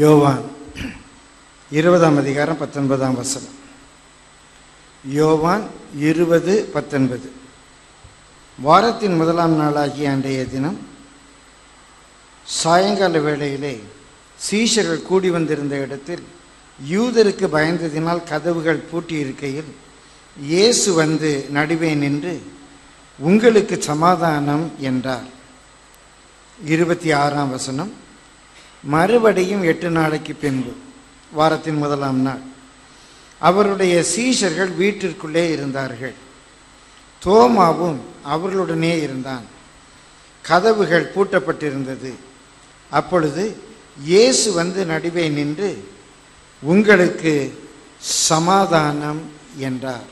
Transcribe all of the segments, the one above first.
யோவான் இருபதாம் அதிகாரம் பத்தொன்பதாம் வசனம் யோவான் இருபது பத்தொன்பது வாரத்தின் முதலாம் நாளாகிய அன்றைய தினம் சாயங்கால வேளையிலே சீஷர்கள் கூடி வந்திருந்த இடத்தில் யூதருக்கு பயந்ததினால் கதவுகள் பூட்டியிருக்கையில் இயேசு வந்து நடுவே நின்று உங்களுக்கு சமாதானம் என்றார் இருபத்தி ஆறாம் வசனம் மறுபடியும் எட்டு நாளைக்கு பின்பு வாரத்தின் முதலாம் நாள் அவருடைய சீஷர்கள் வீட்டிற்குள்ளே இருந்தார்கள் தோமாவும் அவர்களுடனே இருந்தான் கதவுகள் பூட்டப்பட்டிருந்தது அப்பொழுது இயேசு வந்து நடுவே நின்று உங்களுக்கு சமாதானம் என்றார்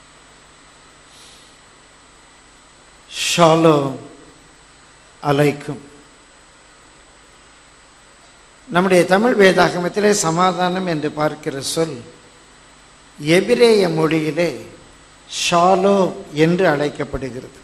ஷாலோ அலைக்கும் நம்முடைய தமிழ் வேதாகமத்திலே சமாதானம் என்று பார்க்கிற சொல் எபிரேய மொழியிலே ஷாலோ என்று அழைக்கப்படுகிறது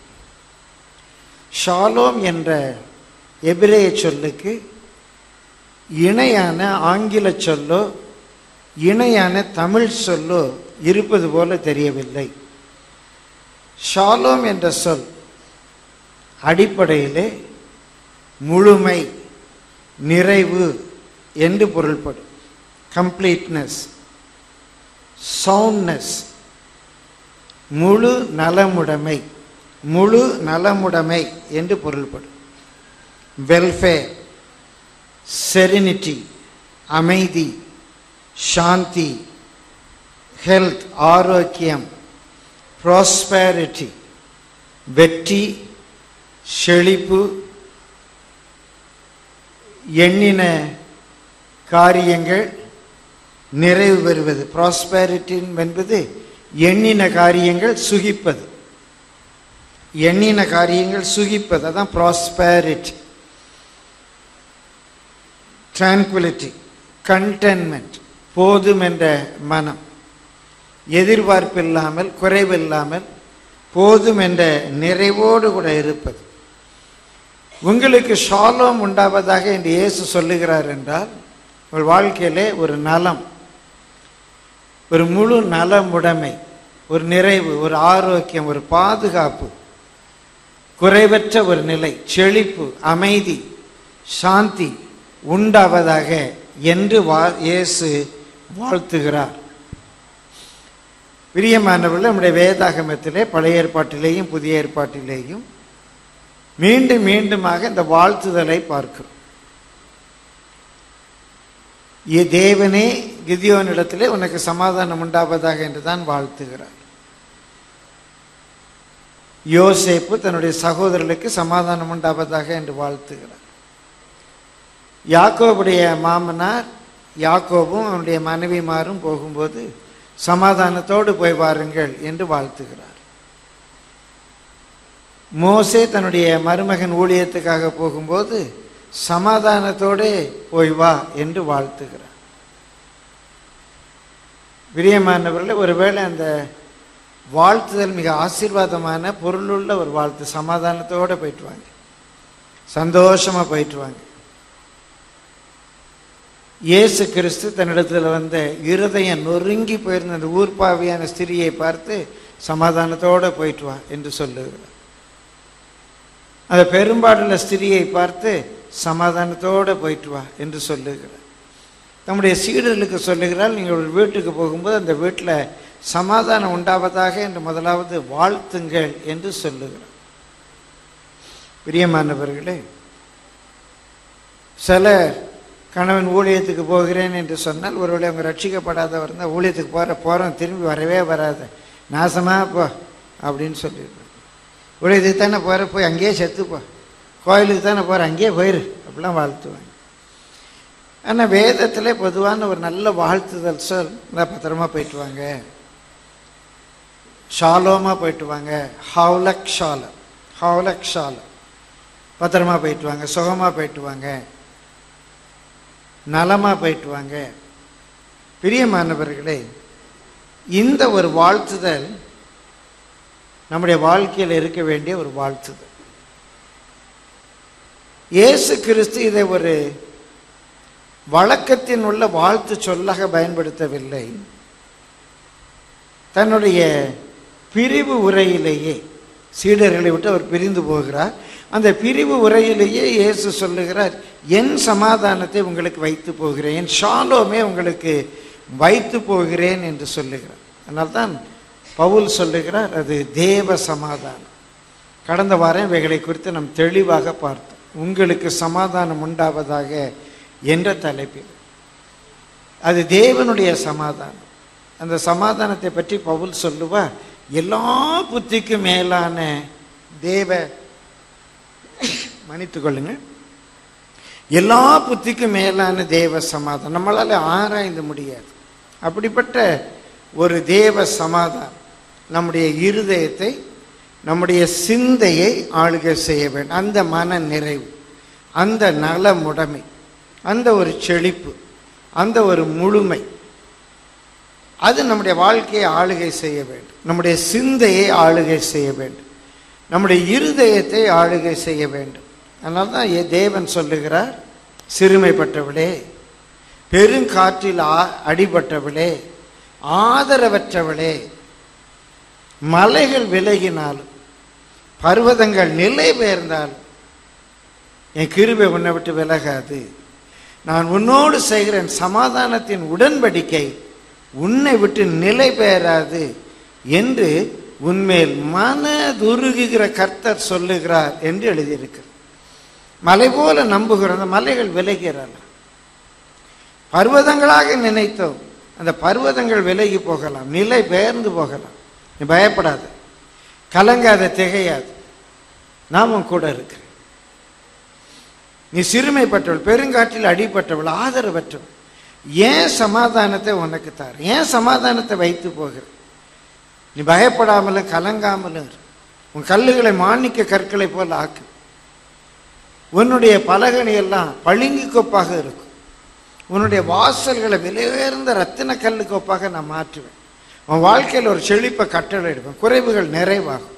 ஷாலோம் என்ற எபிரேய சொல்லுக்கு இணையான ஆங்கில சொல்லோ இணையான தமிழ் சொல்லோ இருப்பது போல தெரியவில்லை ஷாலோம் என்ற சொல் அடிப்படையிலே முழுமை நிறைவு என்று பொருள்படும் கம்ப்ளீட்னஸ் சவுண்ட்னஸ் முழு நலமுடைமை முழு நலமுடைமை என்று பொருள்படும் வெல்ஃபேர் செரினிட்டி அமைதி சாந்தி ஹெல்த் ஆரோக்கியம் ப்ராஸ்பேரிட்டி வெற்றி செழிப்பு எண்ணின காரியங்கள் நிறைவு பெறுவது ப்ராஸ்பேரிட்டி என்பது எண்ணின காரியங்கள் சுகிப்பது எண்ணின காரியங்கள் சுகிப்பது அதான் ப்ராஸ்பேரிட்டி ட்ரான்குலிட்டி கண்டென்மெண்ட் போதும் என்ற மனம் எதிர்பார்ப்பில்லாமல் குறைவில்லாமல் போதும் என்ற நிறைவோடு கூட இருப்பது உங்களுக்கு ஷாலோம் உண்டாவதாக என்று இயேசு சொல்லுகிறார் என்றால் உங்கள் வாழ்க்கையிலே ஒரு நலம் ஒரு முழு நலமுடைமை ஒரு நிறைவு ஒரு ஆரோக்கியம் ஒரு பாதுகாப்பு குறைவற்ற ஒரு நிலை செழிப்பு அமைதி சாந்தி உண்டாவதாக என்று வா இயேசு வாழ்த்துகிறார் பிரியமானவர்கள் நம்முடைய வேதாகமத்திலே பழைய ஏற்பாட்டிலேயும் புதிய ஏற்பாட்டிலேயும் மீண்டும் மீண்டுமாக இந்த வாழ்த்துதலை பார்க்கிறோம் ஏ தேவனே கிதியோனிடத்திலே உனக்கு சமாதானம் உண்டாவதாக என்று தான் வாழ்த்துகிறார் யோசேப்பு தன்னுடைய சகோதரர்களுக்கு சமாதானம் உண்டாவதாக என்று வாழ்த்துகிறார் யாக்கோபுடைய மாமனார் யாக்கோபும் அவனுடைய மனைவிமாரும் போகும்போது சமாதானத்தோடு போய் வாருங்கள் என்று வாழ்த்துகிறார் மோசே தன்னுடைய மருமகன் ஊழியத்துக்காக போகும்போது சமாதானத்தோடே போய் வா என்று வாழ்த்துகிறார் பிரியமானவர்களே ஒருவேளை அந்த வாழ்த்துதல் மிக ஆசீர்வாதமான பொருளுள்ள ஒரு வாழ்த்து சமாதானத்தோடு போயிட்டு வாங்க சந்தோஷமா போயிட்டு வாங்க இயேசு கிறிஸ்து தன்னிடத்தில் வந்த இருதயம் நொறுங்கி போயிருந்த அந்த ஊர்ப்பாவியான ஸ்திரியை பார்த்து சமாதானத்தோடு போயிட்டு வா என்று சொல்லுகிறார் அந்த பெரும்பாடுள்ள ஸ்திரியை பார்த்து சமாதானத்தோடு போயிட்டு வா என்று சொல்லுகிறார் தம்முடைய சீடர்களுக்கு சொல்லுகிறால் நீங்கள் ஒரு வீட்டுக்கு போகும்போது அந்த வீட்டில் சமாதானம் உண்டாவதாக என்று முதலாவது வாழ்த்துங்கள் என்று சொல்லுகிறார் பிரியமானவர்களே சிலர் கணவன் ஊழியத்துக்கு போகிறேன் என்று சொன்னால் ஒருவேளை அவங்க ரட்சிக்கப்படாதவர் இருந்தால் ஊழியத்துக்கு போகிற போகிறோம் திரும்பி வரவே வராது நாசமாக போ அப்படின்னு சொல்லிடுறாங்க ஊழியத்துக்கு தானே போகிற போய் அங்கேயே செத்துப்போ கோயிலுக்கு தானே போகிற அங்கேயே போயிரு அப்படிலாம் வாழ்த்துவாங்க ஆனால் வேதத்தில் பொதுவான ஒரு நல்ல வாழ்த்துதல் சொல் நல்லா பத்திரமா போயிட்டு வாங்க ஷாலோமா போயிட்டு வாங்க ஹவுலக் ஷால ஹவுலக் ஷால பத்திரமா போயிட்டு வாங்க சுகமாக போயிட்டு வாங்க நலமாக போயிட்டு வாங்க பிரியமானவர்களே இந்த ஒரு வாழ்த்துதல் நம்முடைய வாழ்க்கையில் இருக்க வேண்டிய ஒரு வாழ்த்துதல் இயேசு கிறிஸ்து இதை ஒரு வழக்கத்தின் உள்ள வாழ்த்து சொல்லாக பயன்படுத்தவில்லை தன்னுடைய பிரிவு உரையிலேயே சீடர்களை விட்டு அவர் பிரிந்து போகிறார் அந்த பிரிவு உரையிலேயே இயேசு சொல்லுகிறார் என் சமாதானத்தை உங்களுக்கு வைத்து போகிறேன் என் ஷாலோமே உங்களுக்கு வைத்து போகிறேன் என்று சொல்லுகிறார் அதனால்தான் பவுல் சொல்லுகிறார் அது தேவ சமாதானம் கடந்த வாரம் இவைகளை குறித்து நாம் தெளிவாக பார்த்தோம் உங்களுக்கு சமாதானம் உண்டாவதாக என்ற தலைப்பில் அது தேவனுடைய சமாதானம் அந்த சமாதானத்தை பற்றி பவுல் சொல்லுவார் எல்லா புத்திக்கும் மேலான தேவ மன்னித்துக் கொள்ளுங்க எல்லா புத்திக்கும் மேலான தேவ சமாதானம் நம்மளால ஆராய்ந்து முடியாது அப்படிப்பட்ட ஒரு தேவ சமாதானம் நம்முடைய இருதயத்தை நம்முடைய சிந்தையை ஆளுகை செய்ய வேண்டும் அந்த மன நிறைவு அந்த நலமுடைமை அந்த ஒரு செழிப்பு அந்த ஒரு முழுமை அது நம்முடைய வாழ்க்கையை ஆளுகை செய்ய வேண்டும் நம்முடைய சிந்தையை ஆளுகை செய்ய வேண்டும் நம்முடைய இருதயத்தை ஆளுகை செய்ய வேண்டும் அதனால தான் ஏ- தேவன் சொல்லுகிறார் சிறுமைப்பட்டவளே பெருங்காற்றில் ஆ- அடிபட்டவளே ஆதரவற்றவளே மலைகள் விலகினாலும் பர்வதங்கள் நிலை பெயர்ந்தாலும் என் கிருபை உன்னை விட்டு விலகாது நான் உன்னோடு செய்கிறேன் சமாதானத்தின் உடன்படிக்கை உன்னை விட்டு நிலை பெயராது என்று உன்மேல் மனதுருகுகிற கர்த்தர் சொல்லுகிறார் என்று எழுதியிருக்கிறார் மலை போல நம்புகிற அந்த மலைகள் விலகிறாள் பர்வதங்களாக நினைத்தோம் அந்த பர்வதங்கள் விலகி போகலாம் நிலை பெயர்ந்து போகலாம் நீ பயப்படாத கலங்காத திகையாது நாமும் கூட இருக்கிறேன் நீ சிறுமைப்பட்டவள் பெருங்காற்றில் அடிபட்டவள் ஆதரவற்றவள் ஏன் சமாதானத்தை உனக்கு தார் ஏன் சமாதானத்தை வைத்து போகிற நீ பயப்படாமலும் கலங்காமலும் இரு. உன் கல்லுகளை மாணிக்க கற்களை போல் ஆக்கு உன்னுடைய பலகணி எல்லாம் பளிங்கு கொப்பாக இருக்கும் உன்னுடைய வாசல்களை விலையுயர்ந்த ரத்தின கல்லு கொப்பாக நான் மாற்றுவேன் உன் வாழ்க்கையில் ஒரு செழிப்பை கட்டளை எடுப்பேன் குறைவுகள் நிறைவாகும்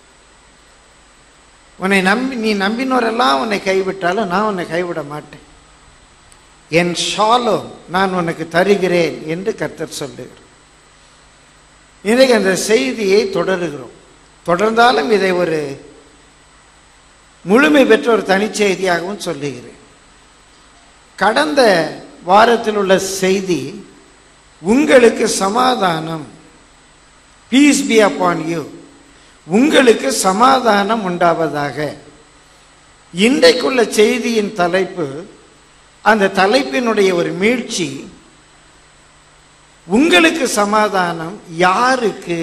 உன்னை நம்பி நீ நம்பினோரெல்லாம் உன்னை கைவிட்டாலும் நான் உன்னை கைவிட மாட்டேன் என் ஷாலோ நான் உனக்கு தருகிறேன் என்று கர்த்தர் சொல்லுகிறார் இன்றைக்கு அந்த செய்தியை தொடருகிறோம் தொடர்ந்தாலும் இதை ஒரு முழுமை பெற்ற ஒரு தனிச்செய்தியாகவும் சொல்லுகிறேன் கடந்த வாரத்தில் உள்ள செய்தி உங்களுக்கு சமாதானம் பீஸ் பி அப்பான் யூ உங்களுக்கு சமாதானம் உண்டாவதாக இன்றைக்குள்ள செய்தியின் தலைப்பு அந்த தலைப்பினுடைய ஒரு மீழ்ச்சி உங்களுக்கு சமாதானம் யாருக்கு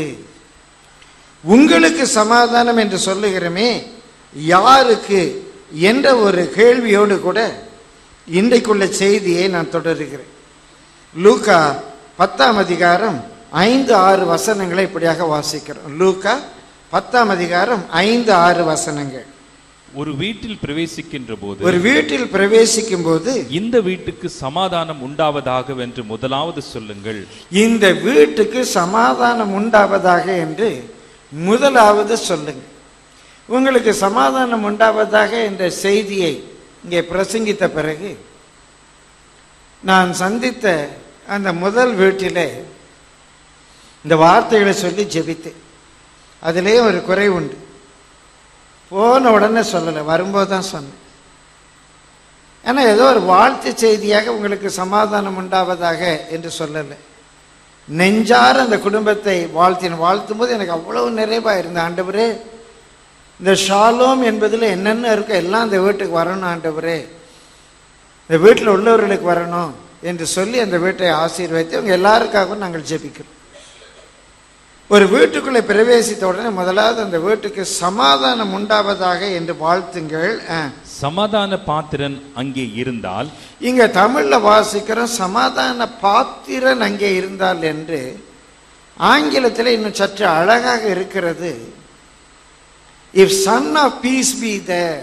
உங்களுக்கு சமாதானம் என்று சொல்லுகிறோமே யாருக்கு என்ற ஒரு கேள்வியோடு கூட இன்றைக்குள்ள செய்தியை நான் தொடருகிறேன் லூக்கா பத்தாம் அதிகாரம் ஐந்து ஆறு வசனங்களை இப்படியாக வாசிக்கிறோம் லூக்கா பத்தாம் அதிகாரம் ஐந்து ஆறு வசனங்கள் ஒரு வீட்டில் பிரவேசிக்கின்ற போது ஒரு வீட்டில் பிரவேசிக்கும் போது இந்த வீட்டுக்கு சமாதானம் உண்டாவதாக என்று முதலாவது சொல்லுங்கள் இந்த வீட்டுக்கு சமாதானம் உண்டாவதாக என்று முதலாவது சொல்லுங்க உங்களுக்கு சமாதானம் உண்டாவதாக என்ற செய்தியை இங்கே பிரசங்கித்த பிறகு நான் சந்தித்த அந்த முதல் வீட்டிலே இந்த வார்த்தைகளை சொல்லி ஜெபித்தேன் அதிலே ஒரு குறை உண்டு போன உடனே சொல்லலை வரும்போது தான் சொன்னேன் ஏன்னா ஏதோ ஒரு வாழ்த்து செய்தியாக உங்களுக்கு சமாதானம் உண்டாவதாக என்று சொல்லலை நெஞ்சார அந்த குடும்பத்தை வாழ்த்தின வாழ்த்தும் போது எனக்கு அவ்வளவு நிறைவா இருந்த ஆண்டவரே இந்த ஷாலோம் என்பதில் என்னென்ன இருக்கோ எல்லாம் இந்த வீட்டுக்கு வரணும் ஆண்டவரே இந்த வீட்டில் உள்ளவர்களுக்கு வரணும் என்று சொல்லி அந்த வீட்டை ஆசீர்வதித்து அவங்க எல்லாருக்காகவும் நாங்கள் ஜெபிக்கிறோம் ஒரு வீட்டுக்குள்ளே பிரவேசித்த உடனே முதலாவது அந்த வீட்டுக்கு சமாதானம் உண்டாவதாக என்று வாழ்த்துங்கள் ஆ. சமாதான பாத்திரன் அங்கே இருந்தால் இங்க தமிழ்ல வாசிக்கிறோம் சமாதான பாத்திரன் அங்கே இருந்தால் என்று ஆங்கிலத்தில் இன்னும் சற்று அழகாக இருக்கிறது if son of peace be there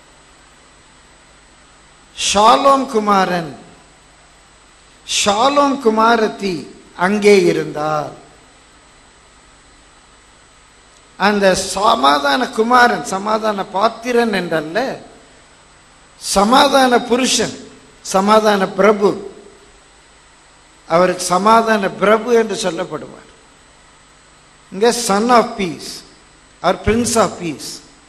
shalom குமாரன் ஷாலோம் குமாரத்தி அங்கே இருந்தால் அந்த சமாதான குமாரன் சமாதான பாத்திரன் என்றல்ல சமாதான புருஷன் சமாதான பிரபு அவர் சமாதான பிரபு என்று சொல்லப்படுவார் இங்க சன் ஆஃப் பீஸ் அவர் பிரின்ஸ் ஆஃப் பீஸ்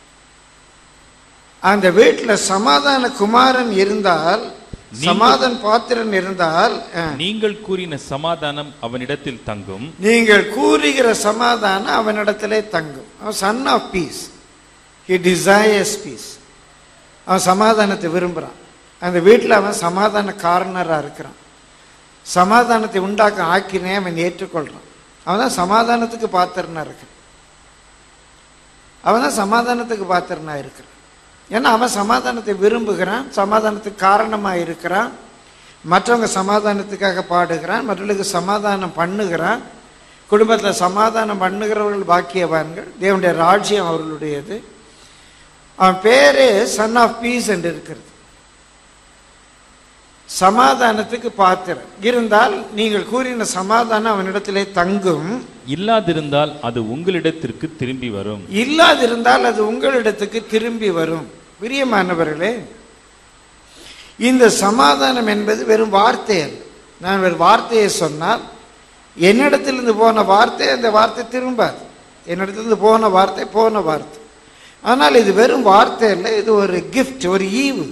அந்த வீட்டில் சமாதான குமாரன் இருந்தால் நீங்கள்- சமாதான பாத்திரன் இருந்தால் அஹ், நீங்கள் கூறின சமாதானம் அவனிடத்தில் தங்கும் நீங்கள் கூறுகிற சமாதானம் அவனிடத்திலே தங்கும் அவன் son of peace he desires peace அவன் சமாதானத்தை விரும்புகிறான் அந்த வீட்டில் அவன் சமாதான காரணராக இருக்கிறான் சமாதானத்தை உண்டாக்க ஆக்கினே அவன் ஏற்றுக்கொள்கிறான் அவன் தான் சமாதானத்துக்கு பாத்திரனா இருக்கிறான் அவன் தான் சமாதானத்துக்கு பாத்திரனா இருக்கிறான் ஏன்னா அவன் சமாதானத்தை விரும்புகிறான் சமாதானத்துக்கு காரணமாக இருக்கிறான் மற்றவங்க சமாதானத்துக்காக பாடுகிறான் மற்றவர்களுக்கு சமாதானம் பண்ணுகிறான் குடும்பத்தில் சமாதானம் பண்ணுகிறவர்கள் பாக்கியவான்கள் தேவனுடைய ராஜ்யம் அவர்களுடையது அவன் பேரு சன் ஆஃப் பீஸ் என்று இருக்கிறது சமாதானத்துக்கு பாத்திரம் இருந்தால் நீங்கள் கூறின சமாதானம் அவனிடத்திலே தங்கும் இல்லாதிருந்தால் அது உங்களிடத்திற்கு திரும்பி வரும் இல்லாதிருந்தால் அது உங்களிடத்துக்கு திரும்பி வரும் பிரியமானவர்களே இந்த சமாதானம் என்பது வெறும் வார்த்தை அல்ல நான் ஒரு வார்த்தையை சொன்னால் என்னிடத்திலிருந்து போன வார்த்தை அந்த வார்த்தை திரும்பாது என்னிடத்திலிருந்து போன வார்த்தை போன வார்த்தை ஆனால் இது வெறும் வார்த்தை இல்லை இது ஒரு கிஃப்ட் ஒரு ஈவு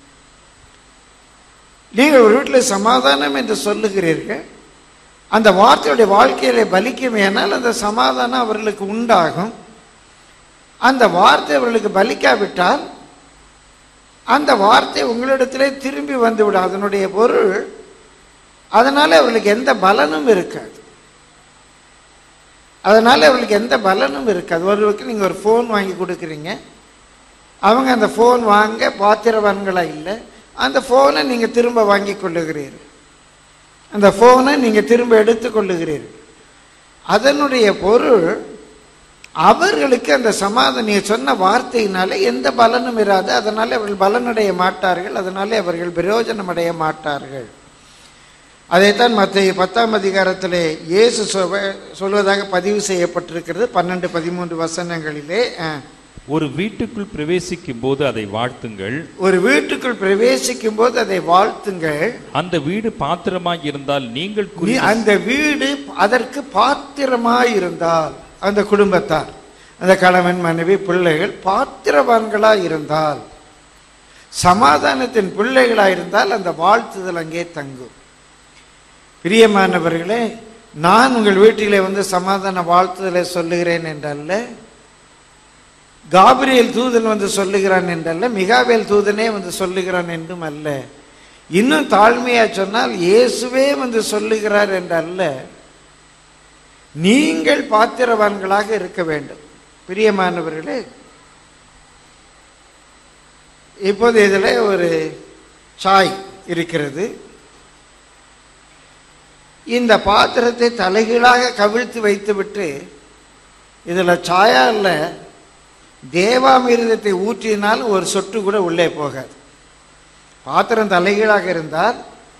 நீங்கள் ஒரு வீட்டில் சமாதானம் என்று சொல்லுகிறீர்கள் அந்த வார்த்தையுடைய வாழ்க்கையில பலிக்குமேனால் அந்த சமாதானம் அவர்களுக்கு உண்டாகும் அந்த வார்த்தை அவர்களுக்கு பலிக்காவிட்டால் அந்த வார்த்தை உங்களிடத்திலே திரும்பி வந்துவிடும் அதனுடைய பொருள் அதனால அவர்களுக்கு எந்த பலனும் இருக்காது அதனால அவர்களுக்கு எந்த பலனும் இருக்காது ஒருவருக்கு நீங்கள் ஒரு ஃபோன் வாங்கி கொடுக்குறீங்க அவங்க அந்த ஃபோன் வாங்க பாத்திரவான்களா இல்லை அந்த ஃபோனை நீங்கள் திரும்ப வாங்கி கொள்ளுகிறீர்கள் அந்த ஃபோனை நீங்கள் திரும்ப எடுத்துக்கொள்ளுகிறீர்கள் அதனுடைய பொருள் அவர்களுக்கு அந்த சமாதானம் நீ சொன்ன வார்த்தையினால எந்த பலனும் இராது அதனால அவர்கள் பலனடைய மாட்டார்கள் அதனாலே அவர்கள் பிரயோஜனம் அடைய மாட்டார்கள் அதைத்தான் மற்ற பத்தாம் அதிகாரத்திலே இயேசு சொவ- சொல்வதாக பதிவு செய்யப்பட்டிருக்கிறது பன்னெண்டு பதிமூன்று வசனங்களிலே அஹ், ஒரு வீட்டுக்குள் பிரவேசிக்கும் போது அதை வாழ்த்துங்கள் ஒரு வீட்டுக்குள் பிரவேசிக்கும் போது அதை வாழ்த்துங்கள் அந்த வீடு பாத்திரமாய் இருந்தால் நீங்கள் நீ கூறின அந்த வீடு அதற்கு பாத்திரமாய் இருந்தால் அந்த குடும்பத்தார் அந்த கணவன் மனைவி பிள்ளைகள் பாத்திரவான்களாய் இருந்தால் சமாதானத்தின் பிள்ளைகளாய் இருந்தால் அந்த வாழ்த்துதல் அங்கே தங்கும் பிரியமானவர்களே நான் உங்கள் வீட்டிலே வந்து சமாதான வாழ்த்துதலை சொல்லுகிறேன் என்றல்ல காபிரியல் தூதன் வந்து சொல்லுகிறான் என்றல்ல மிகாவேல் தூதனே வந்து சொல்லுகிறான் என்றும் அல்ல இன்னும் தாழ்மையா சொன்னால் இயேசுவே வந்து சொல்லுகிறார் என்றல்ல நீங்கள் பாத்திரவான்களாக இருக்க வேண்டும் பிரியமானவர்களே இப்போது இதில் ஒரு சாய் இருக்கிறது இந்த பாத்திரத்தை தலைகீழாக கவிழ்த்து வைத்துவிட்டு இதில் சாயா இல்லை தேவாமிர்தத்தை ஊற்றினால் ஒரு சொட்டு கூட உள்ளே போகாது பாத்திரம் தலைகீழாக இருந்தால்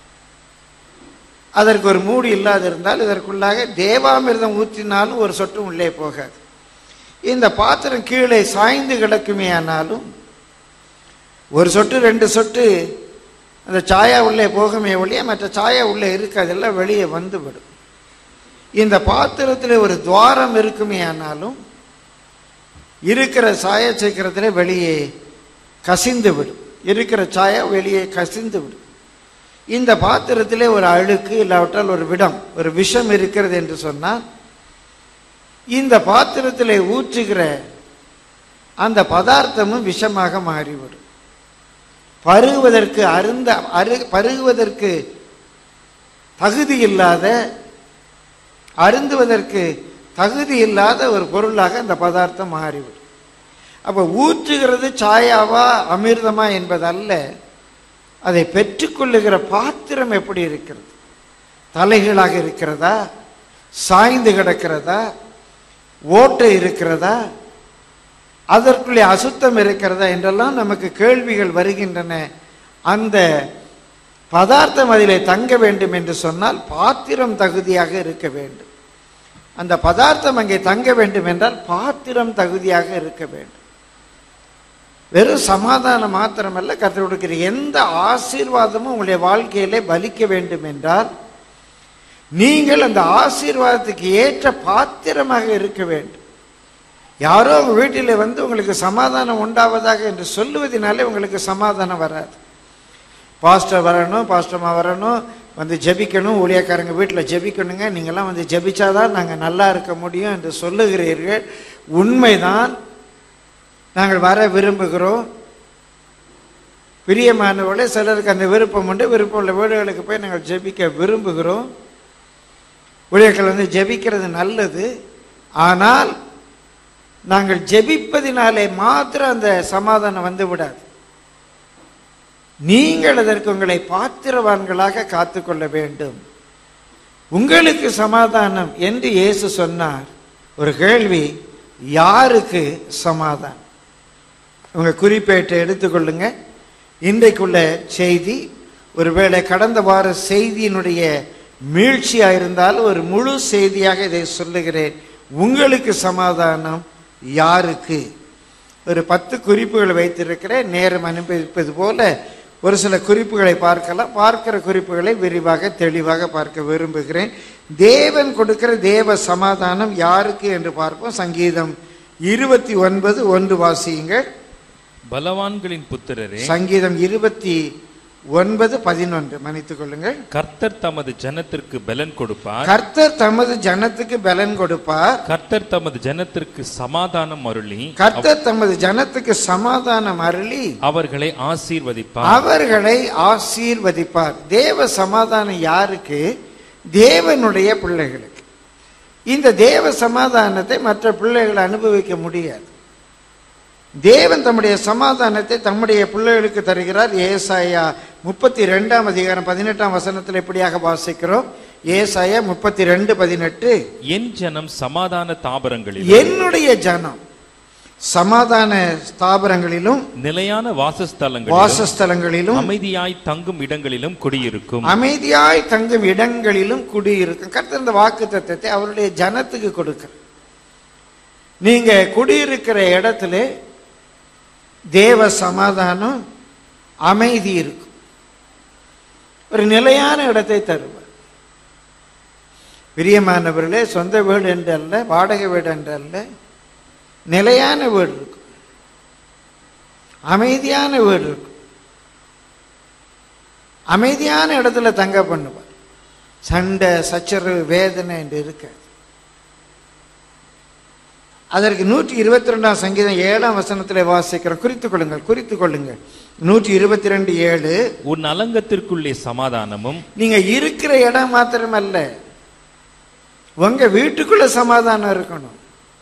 அதற்கு ஒரு மூடி இல்லாது இருந்தால் இதற்குள்ளாக தேவாமிர்தம் ஊற்றினாலும் ஒரு சொட்டும் உள்ளே போகாது இந்த பாத்திரம் கீழே சாய்ந்து கிடக்குமே ஆனாலும் ஒரு சொட்டு ரெண்டு சொட்டு அந்த சாயா உள்ளே போகுமே ஒழிய மற்ற சாயா உள்ளே இருக்காதெல்லாம் வெளியே வந்துவிடும் இந்த பாத்திரத்தில் ஒரு துவாரம் இருக்குமே ஆனாலும் இருக்கிற சாய சீக்கிரத்தில் வெளியே கசிந்து விடும் இருக்கிற சாயா வெளியே கசிந்து விடும் இந்த பாத்திரத்திலே ஒரு அழுக்கு இல்லாவிட்டால் ஒரு விடம் ஒரு விஷம் இருக்கிறது என்று சொன்னால் இந்த பாத்திரத்திலே ஊற்றுகிற அந்த பதார்த்தமும் விஷமாக மாறிவிடும் பருகுவதற்கு அருந்த அரு பருகுவதற்கு தகுதி இல்லாத அருந்துவதற்கு தகுதி இல்லாத ஒரு பொருளாக அந்த பதார்த்தம் மாறிவிடும் அப்போ ஊற்றுகிறது சாயாவா அமிர்தமா என்பதல்ல அதை பெற்றுக்கொள்ளுகிற பாத்திரம் எப்படி இருக்கிறது தலைகளாக இருக்கிறதா சாய்ந்து கிடக்கிறதா ஓட்டை இருக்கிறதா அதற்குள்ளே அசுத்தம் இருக்கிறதா என்றெல்லாம் நமக்கு கேள்விகள் வருகின்றன அந்த பதார்த்தம் அதிலே தங்க வேண்டும் என்று சொன்னால் பாத்திரம் தகுதியாக இருக்க வேண்டும் அந்த பதார்த்தம் அங்கே தங்க வேண்டும் என்றால் பாத்திரம் தகுதியாக இருக்க வேண்டும் வெறும் சமாதானம் மாத்திரமல்ல கர்த்தர் கொடுக்கிற எந்த ஆசீர்வாதமும் உங்களுடைய வாழ்க்கையிலே பலிக்க வேண்டும் என்றால் நீங்கள் அந்த ஆசீர்வாதத்துக்கு ஏற்ற பாத்திரமாக இருக்க வேண்டும் யாரோ உங்கள் வீட்டில் வந்து உங்களுக்கு சமாதானம் உண்டாவதாக என்று சொல்லுவதனாலே உங்களுக்கு சமாதானம் வராது பாஸ்டர் வரணும் பாஸ்டர்மா வரணும் வந்து ஜெபிக்கணும் ஊழியக்காரங்க வீட்டில் ஜெபிக்கணுங்க நீங்கள்லாம் வந்து ஜெபிச்சாதான் நாங்கள் நல்லா இருக்க முடியும் என்று சொல்லுகிறீர்கள் உண்மைதான் நாங்கள் வர விரும்புகிறோம் பிரியமானவர்களே சிலருக்கு அந்த விருப்பம் உண்டு விருப்பம் உள்ள வீடுகளுக்கு போய் நாங்கள் ஜெபிக்க விரும்புகிறோம் ஊழியர்கள் வந்து ஜெபிக்கிறது நல்லது ஆனால் நாங்கள் ஜெபிப்பதினாலே மாத்திரம் அந்த சமாதானம் வந்து விடாது நீங்கள் அதற்கு உங்களை பாத்திரவான்களாக காத்துக்கொள்ள வேண்டும் உங்களுக்கு சமாதானம் என்று இயேசு சொன்னார் ஒரு கேள்வி யாருக்கு சமாதானம் உங்க குறிப்பேட்டை எடுத்துக்கொள்ளுங்க இன்றைக்குள்ள செய்தி ஒருவேளை கடந்த வார செய்தியினுடைய மீழ்ச்சியாக இருந்தாலும் ஒரு முழு செய்தியாக இதை சொல்லுகிறேன் உங்களுக்கு சமாதானம் யாருக்கு ஒரு பத்து குறிப்புகள் வைத்திருக்கிறேன் நேரம் அனுப்பிப்பது போல ஒரு சில குறிப்புகளை பார்க்கலாம் பார்க்கிற குறிப்புகளை விரிவாக தெளிவாக பார்க்க விரும்புகிறேன் தேவன் கொடுக்கிற தேவ சமாதானம் யாருக்கு என்று பார்ப்போம் சங்கீதம் இருபத்தி ஒன்பது ஒன்று வாசியுங்கள் பலவான்களின் புத்திரரே சங்கீதம் இருபத்தி ஒன்பது பதினொன்று மன்னித்துக் கொள்ளுங்கள் கர்த்தர் தமது ஜனத்திற்கு பலன் கொடுப்பார் கர்த்தர் தமது ஜனத்துக்கு பலன் கொடுப்பார் கர்த்தர் தமது ஜனத்திற்கு சமாதானம் அருளி கர்த்தர் தமது ஜனத்துக்கு சமாதானம் அருளி அவர்களை ஆசீர்வதிப்பார் அவர்களை ஆசீர்வதிப்பார் தேவ சமாதானம் யாருக்கு தேவனுடைய பிள்ளைகளுக்கு இந்த தேவ சமாதானத்தை மற்ற பிள்ளைகள் அனுபவிக்க முடியாது தேவன் தம்முடைய சமாதானத்தை தம்முடைய பிள்ளைகளுக்கு தருகிறார் ஏசாயா முப்பத்தி ரெண்டாம் அதிகாரம் பதினெட்டாம் வசனத்தில் எப்படியாக வாசிக்கிறோம் ஏசாயா முப்பத்தி ரெண்டு பதினெட்டு என் ஜனம் சமாதான தாபரங்களிலும் என்னுடைய ஜனம் சமாதான ஸ்தாபனங்களிலும் நிலையான வாசஸ்தலங்களிலும் வாசஸ்தலங்களிலும் அமைதியாய் தங்கும் இடங்களிலும் குடியிருக்கும் அமைதியாய் தங்கும் இடங்களிலும் குடியிருக்கும் கர்த்தர் இந்த வாக்கு தத்தத்தை அவருடைய ஜனத்துக்கு கொடுக்க நீங்க குடியிருக்கிற இடத்துல தேவ சமாதானம் அமைதி இருக்கும் ஒரு நிலையான இடத்தை தருவார் பிரியமானவர்களே சொந்த வீடு என்று அல்ல வாடகை வீடு என்று அல்ல நிலையான வீடு இருக்கும் அமைதியான வீடு இருக்கும் அமைதியான இடத்துல தங்க பண்ணுவார் சண்டை சச்சரவு வேதனை என்று இருக்காது அதற்கு நூற்றி இருபத்தி ரெண்டாம் சங்கீதம் ஏழாம் வசனத்தில் வாசிக்கிறோம் குறித்துக் கொள்ளுங்கள் குறித்துக் கொள்ளுங்கள் நூற்றி இருபத்தி ரெண்டு ஏழு உன் அலங்கத்திற்குள்ளே சமாதானமும் நீங்க இருக்கிற இடம் மாத்திரமல்ல உங்க வீட்டுக்குள்ள சமாதானம் இருக்கணும்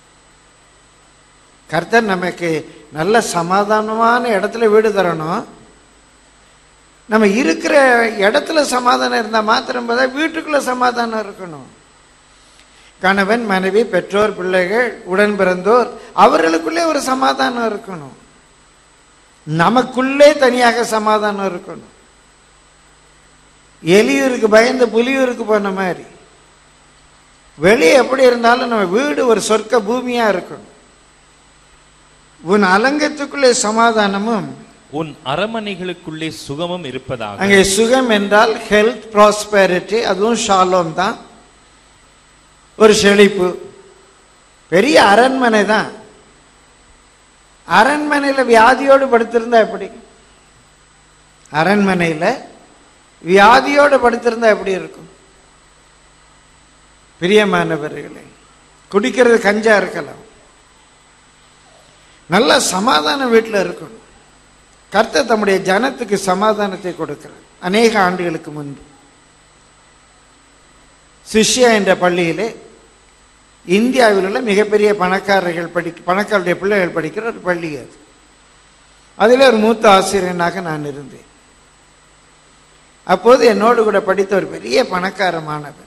கர்த்தர் நமக்கு நல்ல சமாதானமான இடத்துல வீடு தரணும் நம்ம இருக்கிற இடத்துல சமாதானம் இருந்தால் மாத்திரம் போதா வீட்டுக்குள்ள சமாதானம் இருக்கணும் கணவன் மனைவி பெற்றோர் பிள்ளைகள் உடன் பிறந்தோர் அவர்களுக்குள்ளே ஒரு சமாதானம் இருக்கணும் நமக்குள்ளே தனியாக சமாதானம் இருக்கணும் எலியூருக்கு பயந்து புலியூருக்கு போன மாதிரி வெளியே எப்படி இருந்தாலும் நம்ம வீடு ஒரு சொர்க்க பூமியா இருக்கணும் உன் அலங்கத்துக்குள்ளே சமாதானமும் உன் அரமனைகளுக்குள்ளே சுகமும் இருப்பதாக அங்கே சுகம் என்றால் ஹெல்த் ப்ராஸ்பெரிட்டி அதுவும் ஷாலோம் தான் ஒரு செழிப்பு பெரிய அரண்மனை தான் அரண்மனையில் வியாதியோடு படுத்திருந்தா எப்படி அரண்மனையில் வியாதியோடு படுத்திருந்தா எப்படி இருக்கும் பிரியமானவர்களே குடிக்கிறது கஞ்சா இருக்கலாம் நல்ல சமாதானம் வீட்டில் இருக்கணும் கர்த்தர் தம்முடைய ஜனத்துக்கு சமாதானத்தை கொடுக்கிறார் அநேக ஆண்டுகளுக்கு முன்பு சிஷ்யா என்ற பள்ளியிலே இந்தியாவில் உள்ள மிகப்பெரிய பணக்காரர்கள் படி பணக்காரருடைய பிள்ளைகள் படிக்கிற ஒரு பள்ளி அது அதில் ஒரு மூத்த ஆசிரியனாக நான் இருந்தேன் அப்போது என்னோடு கூட படித்த ஒரு பெரிய பணக்கார மாணவன்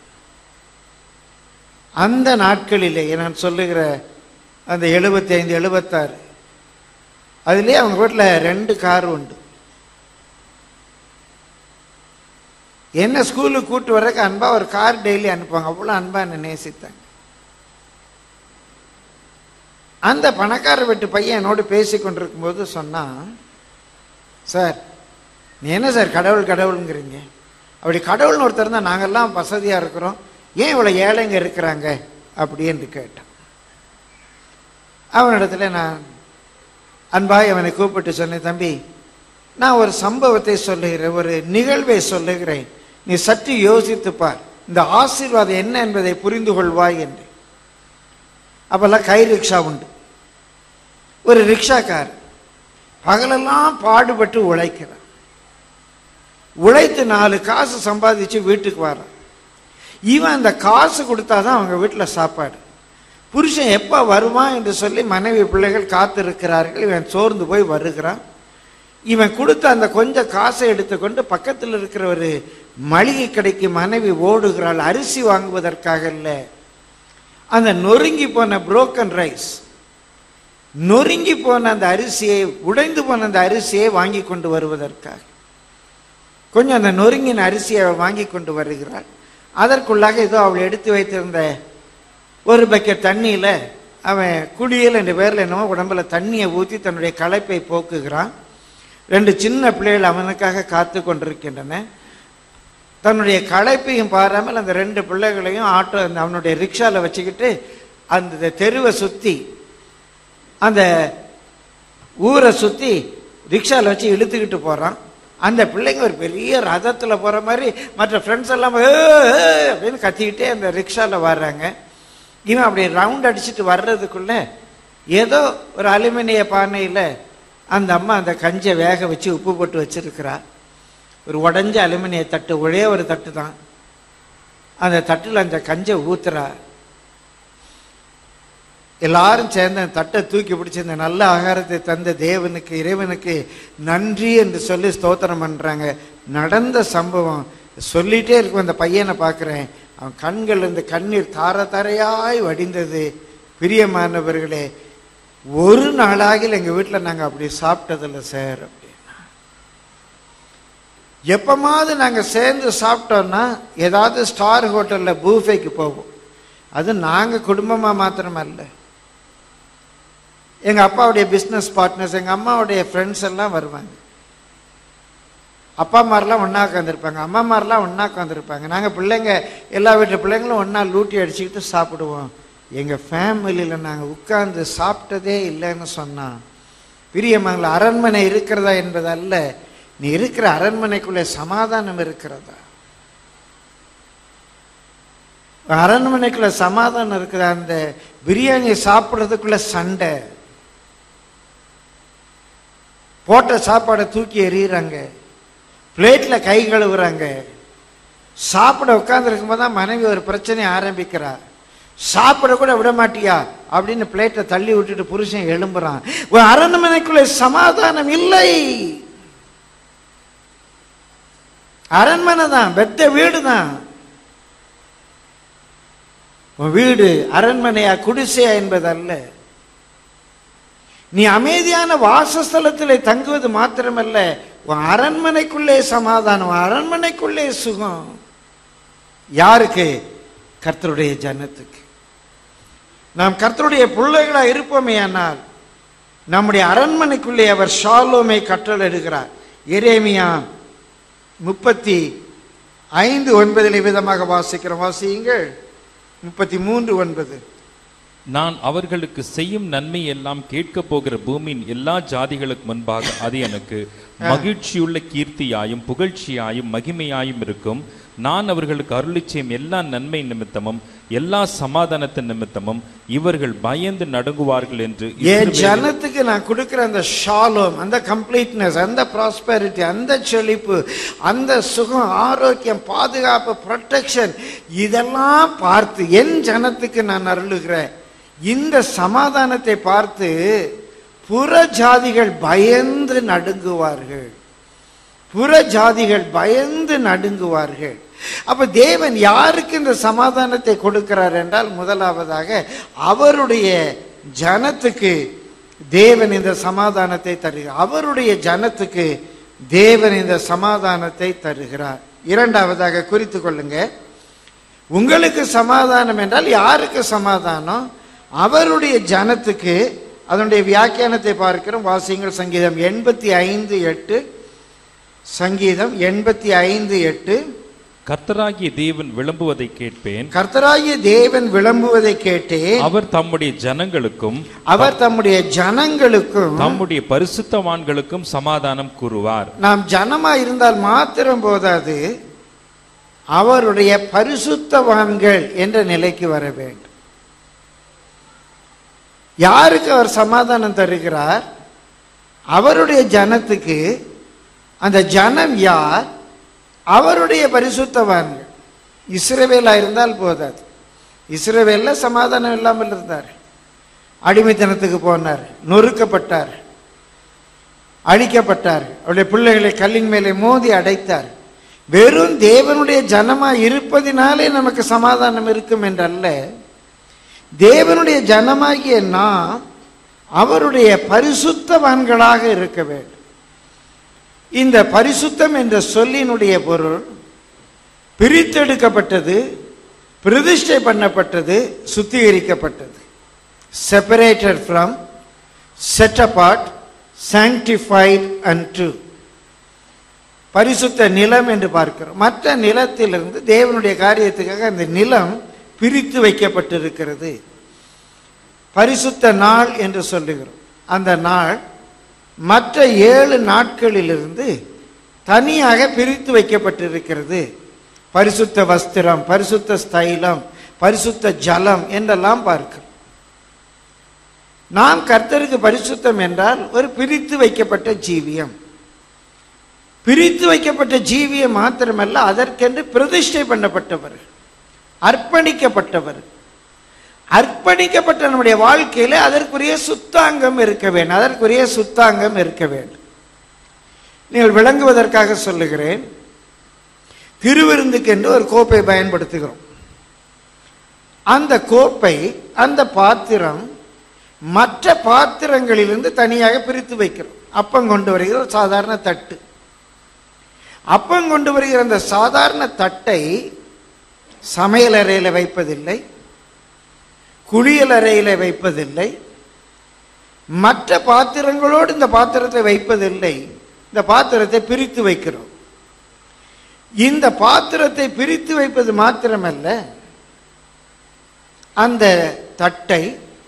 அந்த நாட்களிலே நான் சொல்லுகிற அந்த எழுபத்தி ஐந்து எழுபத்தாறு அதிலே அவங்க வீட்டில் ரெண்டு கார் உண்டு என்ன ஸ்கூலுக்கு கூட்டு வர்றதுக்கு அன்பா ஒரு கார் டெய்லி அனுப்புவாங்க அவ்வளோ அன்பா என்னை நேசித்தாங்க அந்த பணக்கார வீட்டு பையன் என்னோடு பேசி கொண்டிருக்கும்போது சொன்னான் சார் நீ என்ன சார் கடவுள் கடவுளுங்கிறீங்க அப்படி கடவுள்னு ஒருத்தர் தான் நாங்கெல்லாம் வசதியாக இருக்கிறோம் ஏன் இவ்வளோ ஏழைங்க இருக்கிறாங்க அப்படின்னு கேட்டான் அவனிடத்துல நான் அன்பாய் அவனை கூப்பிட்டு சொன்னேன் தம்பி நான் ஒரு சம்பவத்தை சொல்லுகிறேன் ஒரு நிகழ்வை சொல்லுகிறேன் நீ சற்று யோசித்து பார் இந்த ஆசீர்வாதம் என்ன என்பதை புரிந்து கொள்வாய் என்று அப்பெல்லாம் கை ரிக்ஷா உண்டு ஒரு ரிக்ஷாக்கார் பகலெல்லாம் பாடுபட்டு உழைக்கிறான் உழைத்து நாலு காசு சம்பாதிச்சு வீட்டுக்கு வரான் இவன் அந்த காசு கொடுத்தாதான் அவங்க வீட்டில் சாப்பாடு புருஷன் எப்போ வருவான் என்று சொல்லி மனைவி பிள்ளைகள் காத்திருக்கிறார்கள் இவன் சோர்ந்து போய் வருகிறான் இவன் கொடுத்த அந்த கொஞ்சம் காசை எடுத்துக்கொண்டு பக்கத்தில் இருக்கிற ஒரு மளிகை கடைக்கு மனைவி ஓடுகிறாள் அரிசி வாங்குவதற்காக இல்லை அந்த நொறுங்கி போன புரோக்கன் ரைஸ் நொறுங்கி போன அந்த அரிசியை உடைந்து போன அந்த அரிசியை வாங்கி கொண்டு வருவதற்காக கொஞ்சம் அந்த நொறுங்கின அரிசியை அவள் வாங்கி கொண்டு வருகிறாள் அதற்குள்ளாக ஏதோ அவள் எடுத்து வைத்திருந்த ஒரு பக்கெட் தண்ணியில் அவன் குளியல் என்ற பேரில் என்னமோ உடம்புல தண்ணியை ஊற்றி தன்னுடைய களைப்பை போக்குகிறான் ரெண்டு சின்ன பிள்ளைகள் அவனுக்காக காத்து கொண்டிருக்கின்றன தன்னுடைய களைப்பையும் பாராமல் அந்த ரெண்டு பிள்ளைகளையும் ஆட்டோ அந்த அவனுடைய ரிக்ஷாவில் வச்சுக்கிட்டு அந்த தெருவை சுற்றி அந்த ஊரை சுற்றி ரிக்ஷாவில் வச்சு இழுத்துக்கிட்டு போகிறான் அந்த பிள்ளைங்க ஒரு பெரிய ரதத்தில் போகிற மாதிரி மற்ற ஃப்ரெண்ட்ஸ் எல்லாம் "ஏ, ஏ" அப்படின்னு கத்திக்கிட்டே அந்த ரிக்ஷாவில் வர்றாங்க இவன் அப்படி ரவுண்ட் அடிச்சுட்டு வர்றதுக்குள்ள ஏதோ ஒரு அலுமினிய பானையில் அந்த அம்மா அந்த கஞ்சை வேக வச்சு உப்பு போட்டு வச்சிருக்கிறா ஒரு உடஞ்ச அலுமினிய தட்டு ஒரே ஒரு தட்டு தான் அந்த தட்டில் அந்த கஞ்சை ஊத்துறா எல்லாரும் சேர்ந்து அந்த தட்டை தூக்கி பிடிச்சி இந்த நல்ல ஆகாரத்தை தந்த தேவனுக்கு இறைவனுக்கு நன்றி என்று சொல்லி ஸ்தோத்திரம் பண்றாங்க நடந்த சம்பவம் சொல்லிட்டே இருக்கும் அந்த பையனை பார்க்குறேன் அவன் கண்கள் இருந்து கண்ணீர் தார தாரையாய் வடிந்தது பிரியமானவர்களே ஒரு நாளாகில் எங்கள் வீட்டில் நாங்கள் அப்படி சாப்பிட்டதில்ல சார் அப்படின்னா எப்பமாவது நாங்கள் சேர்ந்து சாப்பிட்டோம்னா ஏதாவது ஸ்டார் ஹோட்டலில் பூஃபேக்கு போவோம் அது நாங்கள் குடும்பமாக மாத்திரமல்ல எங்கள் அப்பாவுடைய பிஸ்னஸ் பார்ட்னர்ஸ் எங்கள் அம்மாவுடைய ஃப்ரெண்ட்ஸ் எல்லாம் வருவாங்க அப்பா அம்மாரெலாம் ஒன்றா உட்காந்துருப்பாங்க அம்மா மாதிரிலாம் ஒன்றா உட்காந்துருப்பாங்க நாங்கள் பிள்ளைங்க எல்லா வீட்டு பிள்ளைங்களும் ஒன்றா லூட்டி அடிச்சுக்கிட்டு சாப்பிடுவோம் எங்கள் ஃபேமிலியில் நாங்கள் உட்கார்ந்து சாப்பிட்டதே இல்லைன்னு சொன்னான் பிரியமங்கள அரண்மனை இருக்கிறதா என்பது அல்ல நீ இருக்கிற அரண்மனைக்குள்ளே சமாதானம் இருக்கிறதா அரண்மனைக்குள்ள சமாதானம் இருக்குது அந்த பிரியாணி சாப்பிட்றதுக்குள்ள சண்டை போட்ட சாப்பாடை தூக்கி எறிகிறாங்க பிளேட்ல கை கழுவுறாங்க சாப்பிட உட்கார்ந்துருக்கும் போது தான் மனைவி ஒரு பிரச்சனையை ஆரம்பிக்கிறா சாப்பிட கூட விட மாட்டியா அப்படின்னு பிளேட்டை தள்ளி விட்டுட்டு புருஷன் எழும்புறான் ஒரு அரண்மனைக்குள்ள சமாதானம் இல்லை அரண்மனை தான் பெத்த வீடு தான் உன் வீடு அரண்மனையா குடிசையா என்பதல்ல நீ அமைதியான வாசஸ்தலத்தில் தங்குவது மாத்திரமல்ல உன் அரண்மனைக்குள்ளே சமாதானம் உன் அரண்மனைக்குள்ளே சுகம் யாருக்கு கர்த்தருடைய ஜனத்துக்கு நாம் கர்த்தருடைய பிள்ளைகளாக இருப்போமே ஆனால் நம்முடைய அரண்மனைக்குள்ளே அவர் ஷாலோமை கட்டளையிடுகிறார் எரேமியா முப்பத்தி ஐந்து ஒன்பதில் விதமாக வாசிக்கிறோம் வாசியுங்கள் முப்பத்தி மூன்று ஒன்பது நான் அவர்களுக்கு செய்யும் நன்மை எல்லாம் கேட்க போகிற பூமியின் எல்லா ஜாதிகளுக்கு முன்பாக அது எனக்கு மகிழ்ச்சியுள்ள கீர்த்தியாயும் புகழ்ச்சியாயும் மகிமையாயும் இருக்கும் நான் அவர்களுக்கு அருளிச் செய்யும் எல்லா நன்மை நிமித்தமும் எல்லா சமாதானத்தின் நிமித்தமும் இவர்கள் பயந்து நடுங்குவார்கள் என்று என் இஸ்ரவேலின் ஜனத்துக்கு நான் கொடுக்கிற அந்த ஷாலோம் அந்த கம்ப்ளீட்னஸ் அந்த ப்ராஸ்பெரிட்டி அந்த செழிப்பு அந்த சுகம் ஆரோக்கியம் பாதுகாப்பு ப்ரொடெக்ஷன் இதெல்லாம் பார்த்து என் ஜனத்துக்கு நான் அருளுகிறேன் இந்த சமாதானத்தை பார்த்து புற ஜாதிகள் பயந்து நடுங்குவார்கள் புற ஜாதிகள் பயந்து நடுங்குவார்கள் அப்ப தேவன் யாருக்கு இந்த சமாதானத்தை கொடுக்கிறார் என்றால் முதலாவதாக அவருடைய ஜனத்துக்கு தேவன் இந்த சமாதானத்தை தருகிறார் அவருடைய ஜனத்துக்கு தேவன் இந்த சமாதானத்தை தருகிறார் இரண்டாவதாக குறித்து கொள்ளுங்க உங்களுக்கு சமாதானம் என்றால் யாருக்கு சமாதானம் அவருடைய ஜனத்துக்கு அதனுடைய வியாக்கியானத்தை பார்க்கிறோம் வாசியங்கள் சங்கீதம் எண்பத்தி ஐந்து எட்டு சங்கீதம் எண்பத்தி ஐந்து எட்டு கர்த்தராகிய தேவன் விளம்புவதை கேட்பேன் கர்த்தராகிய தேவன் விளம்புவதை கேட்டேன் அவர் தம்முடைய ஜனங்களுக்கும் அவர் தம்முடைய ஜனங்களுக்கும் தம்முடைய பரிசுத்தவான்களுக்கும் சமாதானம் கூறுவார் நாம் ஜனமா இருந்தால் மாத்திரம் போதாது அவருடைய பரிசுத்தவான்கள் என்ற நிலைக்கு வர வேண்டும் யாருக்கு அவர் சமாதானம் தருகிறார் அவருடைய ஜனத்துக்கு அந்த ஜனம் யார் அவருடைய பரிசுத்தவான்கள் இஸ்ரவேலா இருந்தால் போதாது இஸ்ரவேல்ல சமாதானம் இல்லாமல் இருந்தார் அடிமைத்தனத்துக்கு போனார் நொறுக்கப்பட்டார் அழிக்கப்பட்டார் அவருடைய பிள்ளைகளை கல்லின் மேலே மோதி அடைத்தார் வெறும் தேவனுடைய ஜனமா இருப்பதினாலே நமக்கு சமாதானம் இருக்கும் என்றல்ல தேவனுடைய ஜனமாகிய நாம் அவருடைய பரிசுத்தவான்களாக இருக்க வேண்டும் இந்த பரிசுத்தம் என்ற சொல்லினுடைய பொருள் பிரித்தெடுக்கப்பட்டது பிரதிஷ்டை பண்ணப்பட்டது சுத்திகரிக்கப்பட்டது separated from set apart sanctified and true பரிசுத்த நிலம் என்று பார்க்கிறோம் மற்ற நிலத்திலிருந்து தேவனுடைய காரியத்துக்காக அந்த நிலம் பிரித்து வைக்கப்பட்டிருக்கிறது பரிசுத்த நாள் என்று சொல்லுகிறோம் அந்த நாள் மற்ற ஏழு நாட்களிலிருந்து தனியாக பிரித்து வைக்கப்பட்டிருக்கிறது பரிசுத்த வஸ்திரம் பரிசுத்த ஸ்தைலம் பரிசுத்த ஜலம் என்றெல்லாம் பார்க்கிறோம் நாம் கர்த்தருக்கு பரிசுத்தம் என்றால் ஒரு பிரித்து வைக்கப்பட்ட ஜீவியம் பிரித்து வைக்கப்பட்ட ஜீவியம் மாத்திரமல்ல அதற்கென்று பிரதிஷ்டை பண்ணப்பட்டவர் அர்ப்பணிக்கப்பட்டவர் அர்ப்பணிக்கப்பட்ட நம்முடைய வாழ்க்கையில அதற்குரிய சுத்தாங்கம் இருக்க வேண்டும் அதற்குரிய சுத்தாங்கம் இருக்க வேண்டும் நீங்கள் விளங்குவதற்காக சொல்லுகிறேன் திருவிருந்துக்கு என்று ஒரு கோப்பை பயன்படுத்துகிறோம் அந்த கோப்பை அந்த பாத்திரம் மற்ற பாத்திரங்களிலிருந்து தனியாக பிரித்து வைக்கிறோம் அப்பம் கொண்டு வருகிற ஒரு சாதாரண தட்டு அப்பம் கொண்டு வருகிற அந்த சாதாரண தட்டை சமையல் அறையில் வைப்பதில்லை குளியல் அறையில் வைப்பதில்லை மற்ற பாத்திரங்களோடு இந்த பாத்திரத்தை வைப்பதில்லை இந்த பாத்திரத்தை பிரித்து வைக்கிறோம் இந்த பாத்திரத்தை பிரித்து வைப்பது மாத்திரமல்ல அந்த தட்டை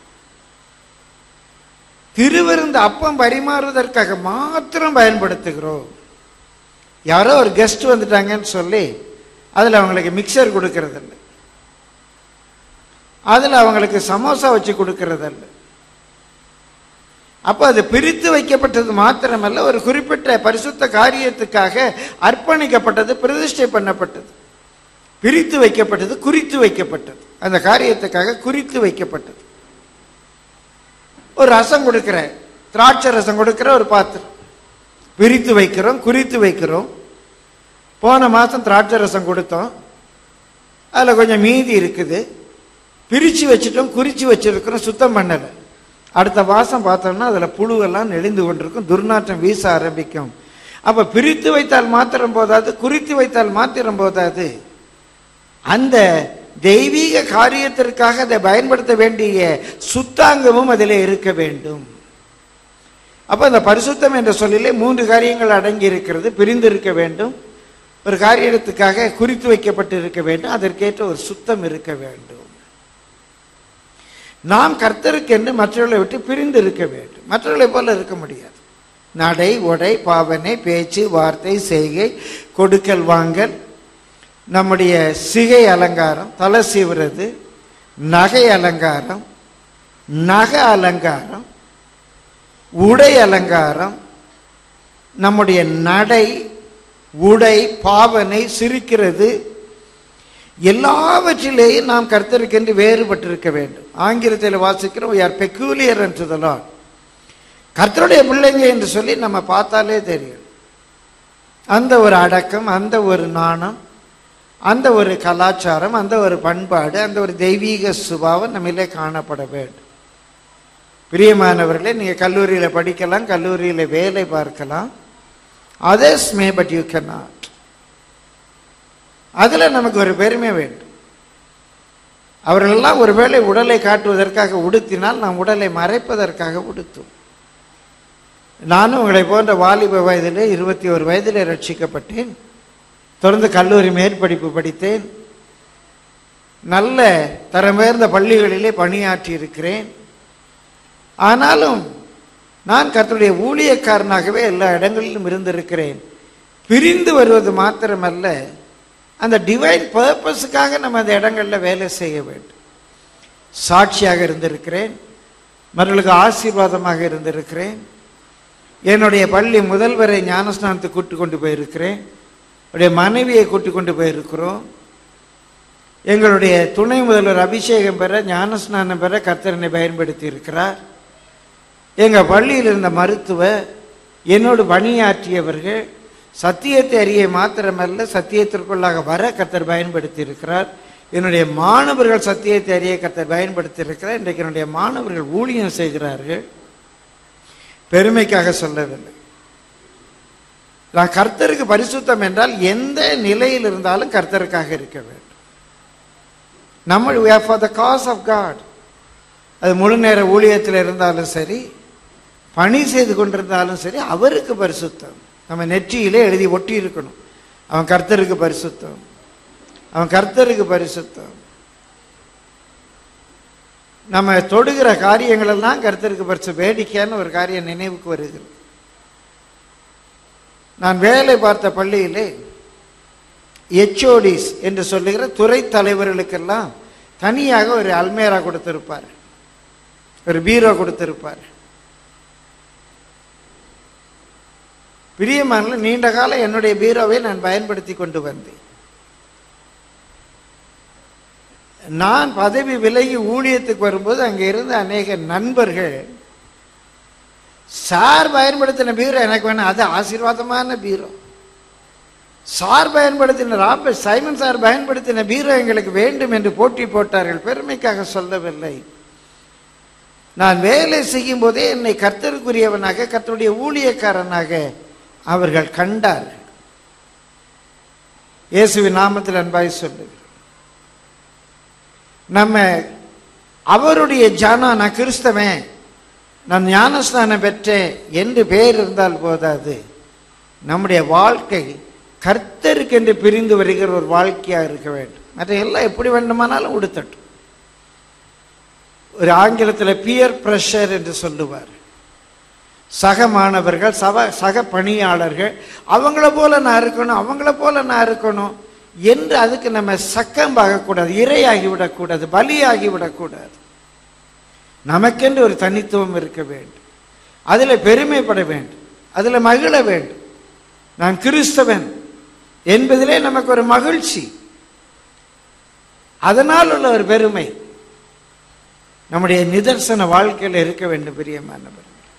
திருவிருந்த அப்பம் பரிமாறுவதற்காக மாத்திரம் பயன்படுத்துகிறோம் யாரோ ஒரு கெஸ்ட் வந்துட்டாங்கன்னு சொல்லி அதில் அவங்களுக்கு மிக்சர் கொடுக்கறதில்ல அதில் அவங்களுக்கு சமோசா வச்சு கொடுக்கறதில்ல அப்போ அது பிரித்து வைக்கப்பட்டது மாத்திரமல்ல ஒரு குறிப்பிட்ட பரிசுத்த காரியத்துக்காக அர்ப்பணிக்கப்பட்டது பிரதிஷ்டை பண்ணப்பட்டது பிரித்து வைக்கப்பட்டது குறித்து வைக்கப்பட்டது அந்த காரியத்துக்காக குறித்து வைக்கப்பட்டது ஒரு ரசம் கொடுக்கிற திராட்சை ரசம் கொடுக்கிற ஒரு பாத்திரம் பிரித்து வைக்கிறோம் குறித்து வைக்கிறோம் போன மாதம் திராட்சை ரசம் கொடுத்தோம் அதில் கொஞ்சம் மீதி இருக்குது பிரித்து வச்சுட்டோம் குறித்து வச்சிருக்கிறோம் சுத்தம் பண்ணலை அடுத்த மாதம் பார்த்தோம்னா அதில் புழுவெல்லாம் நெளிந்து கொண்டிருக்கும் துர்நாற்றம் வீச ஆரம்பிக்கும் அப்போ பிரித்து வைத்தால் மாத்திரம் போதாது குறித்து வைத்தால் மாத்திரம் போதாது அந்த தெய்வீக காரியத்திற்காக அதை பயன்படுத்த வேண்டிய சுத்தாங்கமும் அதில் இருக்க வேண்டும் அப்போ அந்த பரிசுத்தம் என்ற சொல்லிலே மூன்று காரியங்கள் அடங்கி இருக்கிறது பிரிந்து இருக்க வேண்டும் ஒரு காரியத்துக்காக குறித்து வைக்கப்பட்டு இருக்க வேண்டும் அதற்கேற்ற ஒரு சுத்தம் இருக்க வேண்டும் நாம் கர்த்தருக்கென்று மற்றவர்களை விட்டு பிரிந்து இருக்க வேண்டும் மற்றவர்களை போல இருக்க முடியாது நடை உடை பாவனை பேச்சு வார்த்தை செய்கை கொடுக்கல் வாங்கல் நம்முடைய சிகை அலங்காரம் தலை சீவுறது நகை அலங்காரம் நக அலங்காரம் உடை அலங்காரம் நம்முடைய நடை உடை பாவனை சிரிக்கிறது எல்லாவற்றிலேயும் நாம் கர்த்தருக்கென்று வேறுபட்டிருக்க வேண்டும் ஆங்கிலத்தில் வாசிக்கிறோம் we are peculiar unto the Lord கர்த்தருடைய பிள்ளைங்க என்று சொல்லி நம்ம பார்த்தாலே தெரியும் அந்த ஒரு அடக்கம் அந்த ஒரு நாணம் அந்த ஒரு கலாச்சாரம் அந்த ஒரு பண்பாடு அந்த ஒரு தெய்வீக சுபாவம் நம்மிலே காணப்பட வேண்டும் பிரியமானவர்களே நீங்கள் கல்லூரியில் படிக்கலாம் கல்லூரியில் வேலை பார்க்கலாம் others may but you cannot அதில் நமக்கு ஒரு பெருமை வேண்டும் அவர்களெல்லாம் ஒருவேளை உடலை காட்டுவதற்காக உடுத்தினால் நாம் உடலை மறைப்பதற்காக உடுத்தும் நானும் உங்களை போன்ற வாலிப வயதிலே இருபத்தி ஒரு வயதிலே ரட்சிக்கப்பட்டேன் தொடர்ந்து கல்லூரி மேற்படிப்பு படித்தேன் நல்ல தரமேர்ந்த பள்ளிகளிலே பணியாற்றி இருக்கிறேன் ஆனாலும் நான் கர்த்தருடைய ஊழியக்காரனாகவே எல்லா இடங்களிலும் இருந்திருக்கிறேன் பிரிந்து வருவது மாத்திரமல்ல அந்த டிவைன் பர்பஸுக்காக நம்ம அந்த இடங்களில் வேலை செய்ய வேண்டும் சாட்சியாக இருந்திருக்கிறேன் மற்றவர்களுக்கு ஆசீர்வாதமாக இருந்திருக்கிறேன் என்னுடைய பள்ளி முதல்வரை ஞானஸ்நானத்துக்கு கூட்டு கொண்டு போயிருக்கிறேன் என்னுடைய மனைவியை கூட்டி கொண்டு போயிருக்கிறோம் எங்களுடைய துணை முதல்வர் அபிஷேகம் பெற ஞானஸ்நானம் பெற கர்த்தரனை பயன்படுத்தி இருக்கிறார் எங்கள் பள்ளியில் இருந்த மருத்துவர் என்னோடு பணியாற்றியவர்கள் சத்தியத்தை அறிய மாத்திரமல்ல சத்தியத்திற்குள்ளாக வர கர்த்தர் பயன்படுத்தி இருக்கிறார் என்னுடைய மாணவர்கள் சத்தியத்தை அறிய கர்த்தர் பயன்படுத்தி இருக்கிறார் இன்றைக்கு என்னுடைய மாணவர்கள் ஊழியம் செய்கிறார்கள் பெருமைக்காக சொல்லவில்லை நான் கர்த்தருக்கு பரிசுத்தம் என்றால் எந்த நிலையில் இருந்தாலும் கர்த்தருக்காக இருக்க வேண்டும் நம்ம for the cause of God அது முழு நேர ஊழியத்தில் இருந்தாலும் சரி பணி செய்து கொண்டிருந்தாலும் சரி அவருக்கு பரிசுத்தம் நம்ம நெற்றியிலே எழுதி ஒட்டி இருக்கணும் அவன் கர்த்தருக்கு பரிசுத்தம் அவன் கர்த்தருக்கு பரிசுத்தம் நம்ம தொடுகிற காரியங்கள் எல்லாம் கர்த்தருக்கு பரிசு வேடிக்கையான ஒரு காரியம் நினைவுக்கு வருகிறது நான் வேலை பார்த்த பள்ளியிலே எச்ஓடிஸ் என்று சொல்லுகிற துறை தலைவர்களுக்கெல்லாம் தனியாக ஒரு அல்மேரா கொடுத்திருப்பார் ஒரு பீரோ கொடுத்திருப்பார் பிரியமான நீண்ட காலம் என்னுடைய பீரோவை நான் பயன்படுத்தி கொண்டு வந்தேன் நான் பதவி விலகி ஊழியத்துக்கு வரும்போது அங்கே இருந்த அநேக நண்பர்கள் சார் பயன்படுத்தின பீரோ எனக்கு வேணும் அது ஆசீர்வாதமான பீரோ சார் பயன்படுத்தின ராபர்ட் சைமன் சார் பயன்படுத்தின பீரோ எங்களுக்கு வேண்டும் என்று போட்டி போட்டார்கள் பெருமைக்காக சொல்லவில்லை நான் வேலை செய்யும் போதே என்னை கர்த்தருக்குரியவனாக கர்த்தருடைய ஊழியக்காரனாக அவர்கள் கண்டார்கள் இயேசுவின் நாமத்தில் அன்பாய் சொல்லுகிறேன் நம்ம அவருடைய ஜானா நான் கிறிஸ்தவன் நான் ஞானஸ்நானம் பெற்றேன் என்று பெயர் இருந்தால் போதாது நம்முடைய வாழ்க்கை கர்த்தருக்கென்று பிரிந்து வருகிற ஒரு வாழ்க்கையாக இருக்க வேண்டும் மற்ற எல்லாம் எப்படி வேண்டுமானாலும் உடுத்தட்டும் ஒரு ஆங்கிலத்தில் பியர் ப்ரெஷர் என்று சொல்லுவார் சக மாணவர்கள் சக சக பணியாளர்கள் அவங்கள போல நான் இருக்கணும் அவங்கள போல நான் இருக்கணும் என்று அதுக்கு நம்ம சக்கம் பார்க்கக்கூடாது இரையாகி விடக்கூடாது பலியாகி விடக்கூடாது நமக்கென்று ஒரு தனித்துவம் இருக்க வேண்டும் அதில் பெருமைப்பட வேண்டும் அதில் மகிழ வேண்டும் நான் கிறிஸ்தவன் என்பதிலே நமக்கு ஒரு மகிழ்ச்சி அதனால் உள்ள ஒரு பெருமை நம்முடைய நிதர்சன வாழ்க்கையில் இருக்க வேண்டும் பிரியமானவர்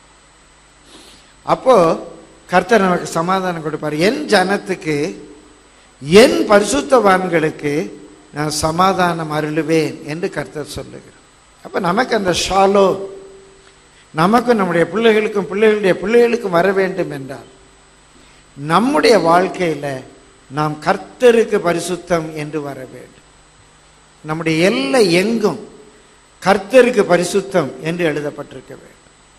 அப்போ கர்த்தர் நமக்கு சமாதானம் கொடுப்பார் என் ஜனத்துக்கு என் பரிசுத்தவான்களுக்கு நான் சமாதானம் அருளுவேன் என்று கர்த்தர் சொல்லுகிறார் அப்ப நமக்கு அந்த ஷாலோ நமக்கும் நம்முடைய பிள்ளைகளுக்கும் பிள்ளைகளுடைய பிள்ளைகளுக்கும் வர வேண்டும் என்றால் நம்முடைய வாழ்க்கையில நாம் கர்த்தருக்கு பரிசுத்தம் என்று வர வேண்டும் நம்முடைய எல்லை எங்கும் கர்த்தருக்கு பரிசுத்தம் என்று எழுதப்பட்டிருக்க வேண்டும்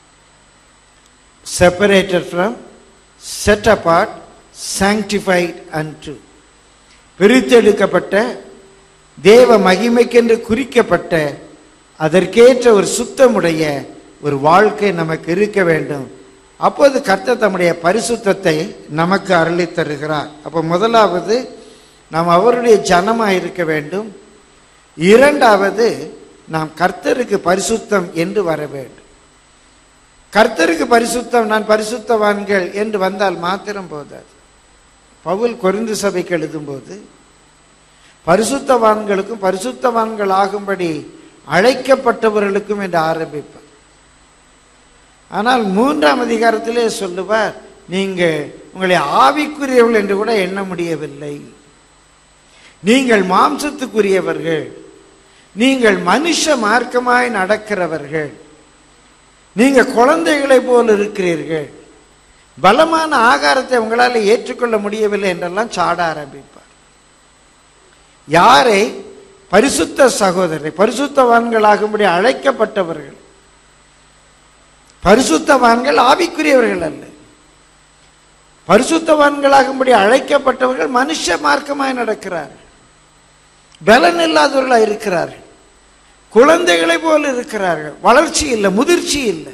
separated from set apart sanctified and பிரித்தெடுக்கப்பட்ட தேவ மகிமைக்கென்று குறிக்கப்பட்ட அதற்கேற்ற ஒரு சுத்தமுடைய ஒரு வாழ்க்கை நமக்கு இருக்க வேண்டும் அப்போது கர்த்தர் தம்முடைய பரிசுத்தத்தை நமக்கு அருளித் தருகிறார் அப்போ முதலாவது நாம் அவருடைய ஜனமாக இருக்க வேண்டும் இரண்டாவது நாம் கர்த்தருக்கு பரிசுத்தம் என்று வர வேண்டும் கர்த்தருக்கு பரிசுத்தம் நான் பரிசுத்தவான்கள் என்று வந்தால் மாத்திரம் போதாது பவுல் கொரிந்து சபைக்கு எழுதும்போது பரிசுத்தவான்களுக்கும் பரிசுத்தவான்கள் ஆகும்படி அழைக்கப்பட்டவர்களுக்கும் என்று ஆரம்பிப்பார் ஆனால் மூன்றாம் அதிகாரத்திலே சொல்லுவார் நீங்க உங்களை ஆவிக்குரியவர்கள் என்று கூட எண்ண முடியவில்லை நீங்கள் மாம்சத்துக்குரியவர்கள் நீங்கள் மனுஷ மார்க்கமாய் நடக்கிறவர்கள் நீங்க குழந்தைகளை போல் இருக்கிறீர்கள் பலமான ஆகாரத்தை உங்களால் ஏற்றுக்கொள்ள முடியவில்லை என்றெல்லாம் சாட ஆரம்பிப்பார் யாரை பரிசுத்த சகோதரரை பரிசுத்தவான்களாகும்படி அழைக்கப்பட்டவர்கள் பரிசுத்தவான்கள் ஆவிக்குரியவர்கள் அல்ல பரிசுத்தவான்களாகும்படி அழைக்கப்பட்டவர்கள் மனுஷ மார்க்கமாய் நடக்கிறார்கள் பலன் இல்லாதவர்களாக இருக்கிறார்கள் குழந்தைகளை போல இருக்கிறார்கள் வளர்ச்சி இல்லை முதிர்ச்சி இல்லை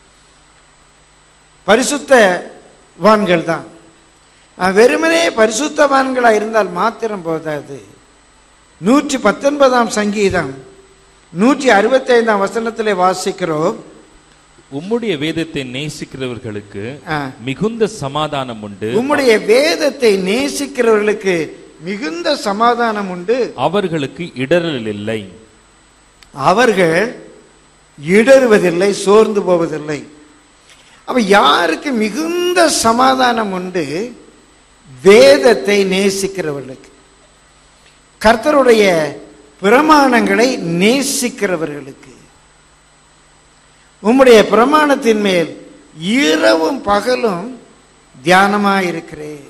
பரிசுத்தவான்கள் தான் நான் வெறுமனே பரிசுத்தவான்களாக இருந்தால் மாத்திரம் போதாது நூற்றி பத்தொன்பதாம் சங்கீதம் நூற்றி அறுபத்தைந்தாம் வசனத்திலே வாசிக்கிறோம் உம்முடைய வேதத்தை நேசிக்கிறவர்களுக்கு ஆ. மிகுந்த சமாதானம் உண்டு உம்முடைய வேதத்தை நேசிக்கிறவர்களுக்கு மிகுந்த சமாதானம் உண்டு அவர்களுக்கு இடரல் இல்லை அவர்கள் இடறுவதில்லை சோர்ந்து போவதில்லை அப்ப யாருக்கு மிகுந்த சமாதானம் உண்டு வேதத்தை நேசிக்கிறவர்களுக்கு கர்த்தருடைய பிரமாணங்களை நேசிக்கிறவர்களுக்கு உம்முடைய பிரமாணத்தின் மேல் இரவும் பகலும் தியானமாயிருக்கிறேன்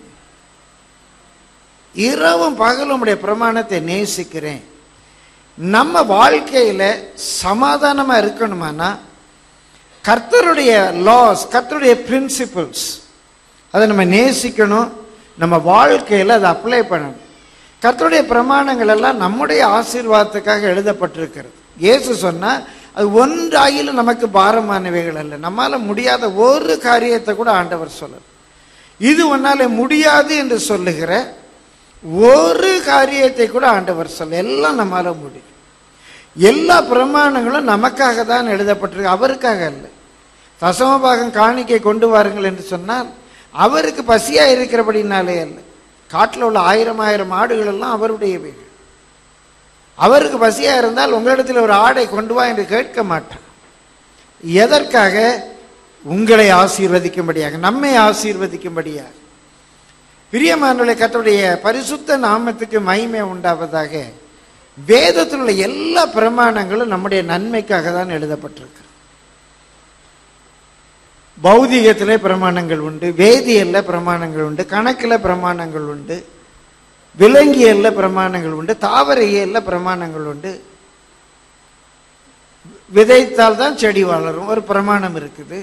இரவும் பகலும் உம்முடைய பிரமாணத்தை நேசிக்கிறேன் நம்ம வாழ்க்கையில சமாதானமா இருக்கணுமானா கர்த்தருடைய லாஸ் கர்த்தருடைய பிரின்சிபிள்ஸ் அதை நம்ம நேசிக்கணும் நம்ம வாழ்க்கையில் அதை அப்ளை பண்ணணும் கர்த்தருடைய பிரமாணங்கள் எல்லாம் நம்முடைய ஆசீர்வாதத்துக்காக எழுதப்பட்டிருக்கிறது இயேசு சொன்னா அது ஒன்றாயிலும் நமக்கு பாரமானவைகள் அல்ல நம்மால முடியாத ஒரு காரியத்தை கூட ஆண்டவர் சொல்லல இது உன்னால முடியாது என்று சொல்லுகிற ஒரு காரியத்தை கூட ஆண்டவர் சொல்ல எல்லாம் நம்மால முடியும் எல்லா பிரமாணங்களும் நமக்காக தான் எழுதப்பட்டிருக்கு அவருக்காக அல்ல தசமபாகம் காணிக்கை கொண்டு வாருங்கள் என்று சொன்னால் அவருக்கு பசியா இருக்கிறபடினாலே அல்ல காட்டில் உள்ள ஆயிரம் ஆயிரம் ஆடுகள் எல்லாம் அவருடையவைகள் அவருக்கு பசியா இருந்தால் உங்களிடத்தில் ஒரு ஆடை கொண்டு வா என்று கேட்க மாட்டார் எதற்காக உங்களை ஆசீர்வதிக்கும்படியாக நம்மை ஆசீர்வதிக்கும்படியாக பிரியமானுடைய கர்த்தருடைய பரிசுத்த நாமத்துக்கு மகிமை உண்டாவதாக வேதத்தில் உள்ள எல்லா பிரமாணங்களும் நம்முடைய நன்மைக்காக தான் எழுதப்பட்டிருக்கு பௌதிகத்திலே பிரமாணங்கள் உண்டு வேதியியல்ல பிரமாணங்கள் உண்டு கணக்கில் பிரமாணங்கள் உண்டு விலங்கியல்ல பிரமாணங்கள் உண்டு தாவரையியல்ல பிரமாணங்கள் உண்டு விதைத்தால் தான் செடி வளரும் ஒரு பிரமாணம் இருக்குது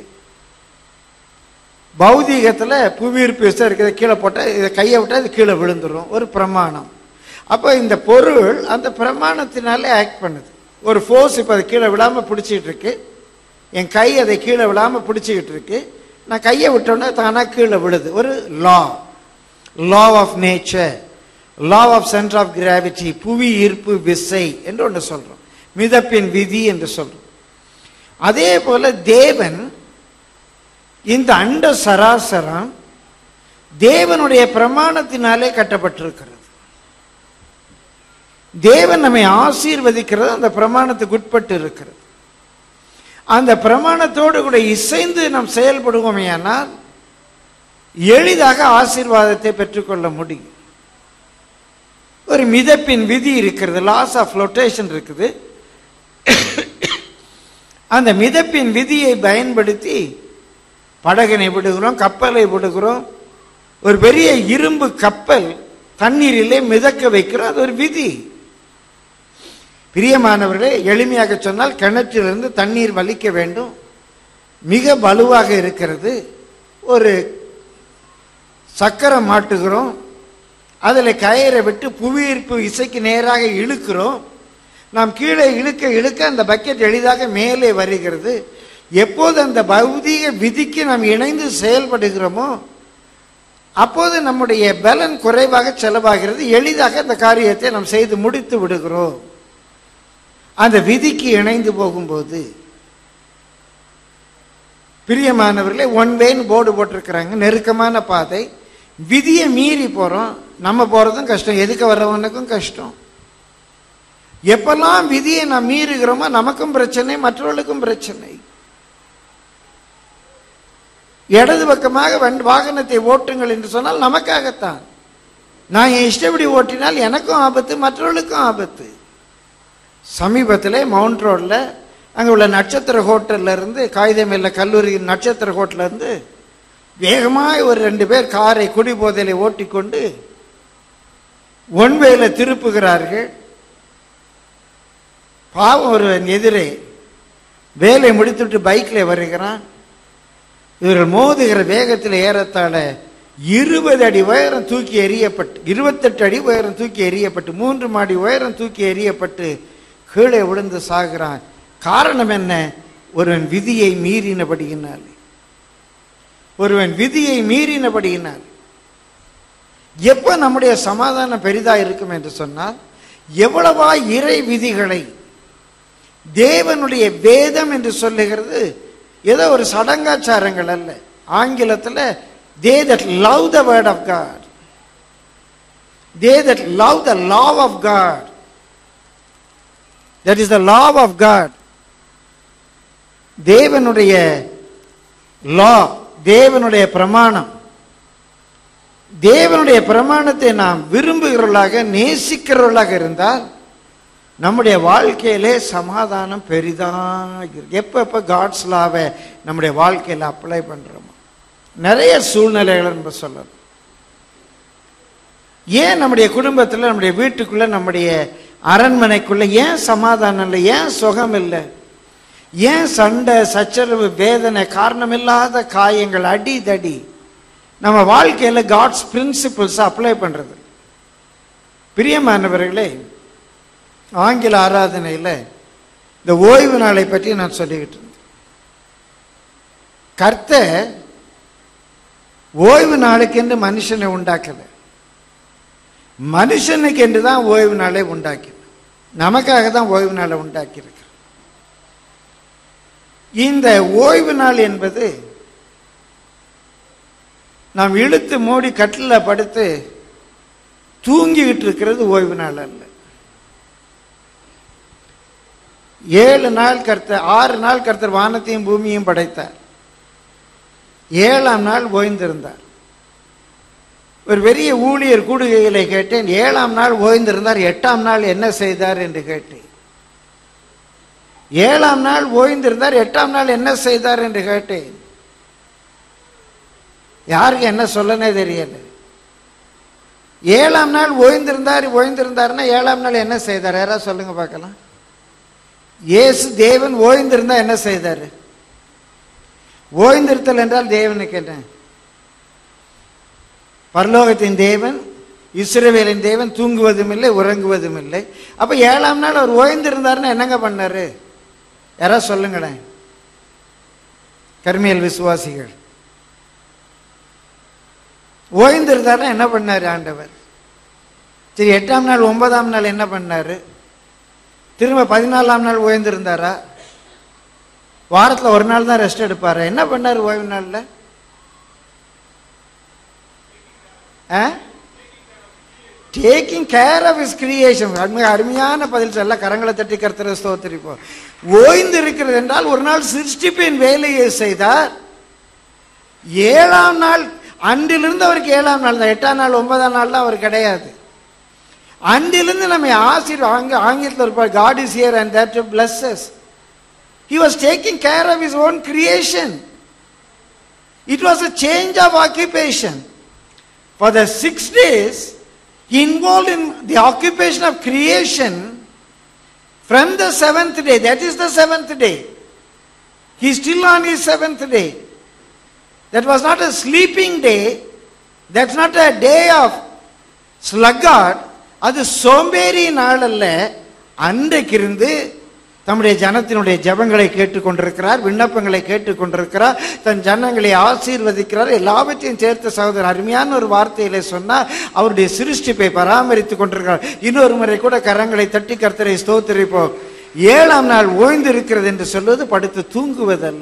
பௌதீகத்தில் புவியீர்ப்பு விசை இருக்குது கீழே போட்டால் இதை கையை விட்டால் இது கீழே விழுந்துரும் ஒரு பிரமாணம் அப்போ இந்த பொருள் அந்த பிரமாணத்தினாலே ஆக்ட் பண்ணுது ஒரு ஃபோர்ஸ் இப்போ அது கீழே விழாமல் பிடிச்சிக்கிட்டு இருக்கு என் கை அதை கீழே விழாமல் பிடிச்சிக்கிட்டு இருக்கு நான் கையை விட்டோன்னே தானாக கீழே விழுது ஒரு law law of nature law of centre of gravity புவி ஈர்ப்பு விசை என்று ஒன்று சொல்கிறோம் மிதப்பின் விதி என்று சொல்கிறோம் அதே போல தேவன் இந்த அண்ட சராசரம் தேவனுடைய பிரமாணத்தினாலே கட்டப்பட்டிருக்கிறது தேவன் நம்மை ஆசீர்வதிக்கிறது அந்த பிரமாணத்துக்கு உட்பட்டு இருக்கிறது அந்த பிரமாணத்தோடு கூட இசைந்து நாம் செயல்படுவோமேயானால் எளிதாக ஆசீர்வாதத்தை பெற்றுக்கொள்ள முடியும் ஒரு மிதப்பின் விதி இருக்கிறது லாஸ் ஆஃப் ஃப்ளோட்டேஷன் இருக்குது அந்த மிதப்பின் விதியை பயன்படுத்தி படகனை விடுகிறோம் கப்பலை விடுகிறோம் ஒரு பெரிய இரும்பு கப்பல் தண்ணீரிலே மிதக்க வைக்கிறோம் அது ஒரு விதி பிரியமானவர்களே எளிமையாக சொன்னால் கிணற்றிலிருந்து தண்ணீர் வலிக்க வேண்டும் மிக வலுவாக இருக்கிறது ஒரு சக்கரம் மாட்டுகிறோம் அதில் கயிறை விட்டு புவியீர்ப்பு இசைக்கு நேராக இழுக்கிறோம் நாம் கீழே இழுக்க இழுக்க அந்த பக்கெட் எளிதாக மேலே வருகிறது எப்போது அந்த பௌதீக விதிக்கு நாம் இணைந்து செயல்படுகிறோமோ அப்போது நம்முடைய பலன் குறைவாக செலவாகிறது எளிதாக அந்த காரியத்தை நாம் செய்து முடித்து விடுகிறோம் அந்த விதிக்கு இணைந்து போகும்போது பிரியமானவர்களே ஒன் வேன்னு போர்டு போட்டிருக்கிறாங்க நெருக்கமான பாதை விதியை மீறி போகிறோம் நம்ம போகிறதும் கஷ்டம் எதுக்கு வர்றவனுக்கும் கஷ்டம் எப்பெல்லாம் விதியை நாம் மீறுகிறோமோ நமக்கும் பிரச்சனை மற்றவர்களுக்கும் பிரச்சனை இடது பக்கமாக வண்டி வாகனத்தை ஓட்டுங்கள் என்று சொன்னால் நமக்காகத்தான் நான் என் இஷ்டப்படி ஓட்டினால் எனக்கும் ஆபத்து மற்றவர்களுக்கும் ஆபத்து சமீபத்தில் மவுண்ட் ரோடில் அங்கே உள்ள நட்சத்திர ஹோட்டல்ல இருந்து காகிதமில்ல கல்லூரி நட்சத்திர ஹோட்டல்ல இருந்து வேகமாக ஒரு ரெண்டு பேர் காரை குடிபோதையில ஓட்டிக்கொண்டு ஒன்வேல திருப்புகிறார்கள் பாவம் ஒருவன் எதிரே வேலை முடித்துட்டு பைக்கில் வருகிறான் இவர்கள் மோதுகிற வேகத்தில் ஏறத்தாழ இருபது அடி உயரம் தூக்கி எறியப்பட்டு இருபத்தெட்டு அடி உயரம் தூக்கி எறியப்பட்டு மூன்று மாடி உயரம் தூக்கி எறியப்பட்டு கீழே விழுந்து சாகிறான் காரணம் என்ன ஒருவன் விதியை மீறினபடியினால் ஒருவன் விதியை மீறினபடியினால் எப்ப நம்முடைய சமாதானம் பெரிதா இருக்கும் என்று சொன்னால் எவ்வளவா இறை விதிகளை தேவனுடைய வேதம் என்று சொல்லுகிறது ஏதோ ஒரு சடங்காச்சாரங்கள் அல்ல ஆங்கிலத்தில் they that love the word of God they that love the law of God that is the law of God தேவனுடைய லா தேவனுடைய பிரமாணம் தேவனுடைய பிரமாணத்தை நாம் விரும்புகிறவர்களாக நேசிக்கிறவர்களாக இருந்தால் நம்முடைய வாழ்க்கையிலே சமாதானம் பெரிதாக இருக்கு எப்போ எப்போ காட்ஸ் லாவை நம்முடைய வாழ்க்கையில் அப்ளை பண்ணுறோமோ நிறைய சூழ்நிலைகள் நம்ம சொல்லலாம் ஏன் நம்முடைய குடும்பத்தில் நம்முடைய வீட்டுக்குள்ள நம்முடைய அரண்மனைக்குள்ள ஏன் சமாதானம் இல்லை ஏன் சுகம் இல்லை ஏன் சண்டை சச்சரவு வேதனை காரணமில்லாத காயங்கள் அடி தடி நம்ம வாழ்க்கையில் காட்ஸ் பிரின்சிபிள்ஸ் அப்ளை பண்ணுறது பிரியமானவர்களே ஆங்கில ஆராதனையில் இந்த ஓய்வு நாளை பற்றி நான் சொல்லிக்கிட்டு இருந்தேன் கர்த்தர் ஓய்வு நாளுக்கென்று மனுஷனை உண்டாக்கல மனுஷனுக்கு என்று தான் ஓய்வு நாளை உண்டாக்கி நமக்காக தான் ஓய்வு நாளை உண்டாக்கியிருக்கு இந்த ஓய்வு நாள் என்பது நாம் இழுத்து மூடி கட்டில் படுத்து தூங்கிக்கிட்டு இருக்கிறது ஓய்வு நாள் அல்ல ஏழு நாள் கர்த்தர் ஆறு நாள் கர்த்தர் வானத்தையும் பூமியையும் படைத்தார் ஏழாம் நாள் ஓய்ந்திருந்தார் ஒரு பெரிய ஊழியர் கூடுகைகளை கேட்டேன் ஏழாம் நாள் ஓய்ந்திருந்தார் எட்டாம் நாள் என்ன செய்தார் என்று கேட்டேன் ஏழாம் நாள் ஓய்ந்திருந்தார் எட்டாம் நாள் என்ன செய்தார் என்று கேட்டேன் யாருக்கு என்ன சொல்லனே தெரியல ஏழாம் நாள் ஓய்ந்திருந்தார் ஓய்ந்திருந்தாருன்னா ஏழாம் நாள் என்ன செய்தார் யாராவது சொல்லுங்க பார்க்கலாம் இயேசு தேவன் ஓய்ந்திருந்தா என்ன செய்தார் ஓய்ந்திருத்தல் என்றால் தேவனுக்கு என்ன பரலோகத்தின் தேவன் இஸ்ரவேலின் தேவன் தூங்குவதும் இல்லை உறங்குவதும் இல்லை அப்ப ஏழாம் நாள் அவர் ஓய்ந்திருந்தாருன்னா என்னங்க பண்ணாரு யாராவது சொல்லுங்களேன் கர்மியல் விசுவாசிகள் ஓய்ந்திருந்தாருன்னா என்ன பண்ணாரு ஆண்டவர் சரி எட்டாம் நாள் ஒன்பதாம் நாள் என்ன பண்ணாரு திரும்ப பதினாலாம் நாள் ஓய்ந்திருந்தாரா வாரத்தில் ஒரு நாள் தான் ரெஸ்ட் எடுப்பாரு என்ன பண்ணார் ஓய்வு நாளில் taking care of is creation மிக அருமையான பதில் சொல்ல கரங்களை தட்டி கருத்துற ஸ்தோத்திரிப்போம் ஓய்ந்து இருக்கிறது என்றால் ஒரு நாள் சிருஷ்டிப்பின் வேலையை செய்தார் ஏழாம் நாள் அன்றிலிருந்து அவருக்கு ஏழாம் நாள் தான் எட்டாம் நாள் ஒன்பதாம் நாள்லாம் அவர் கிடையாது அன்றிலிருந்து நம்ம ஆசிர் ஆங்க ஆங்கிலத்தில் இருப்பார் God is here and that blesses he was taking care of is own creation it was a change of occupation For the six days, he involved in the occupation of creation from the seventh day. That is the seventh day. He is still on his seventh day. That was not a sleeping day. That's not a day of sluggard. அது சோம்பேறி நாள் அல்ல அன்றைக்கு இருந்து தம்முடைய ஜனத்தினுடைய ஜெபங்களை கேட்டுக்கொண்டிருக்கிறார் விண்ணப்பங்களை கேட்டுக்கொண்டிருக்கிறார் தன் ஜனங்களை ஆசீர்வதிக்கிறார் எல்லாவற்றையும் சேர்த்த சகோதரர் அருமையான ஒரு வார்த்தையிலே சொன்னால் அவருடைய சிருஷ்டிப்பை பராமரித்துக் கொண்டிருக்கிறார் இன்னொரு முறை கூட கரங்களை தட்டி கர்த்தரை ஸ்தோத்திரிப்போம் ஏழாம் நாள் ஓய்ந்து இருக்கிறது என்று சொல்வது படுத்து தூங்குவதல்ல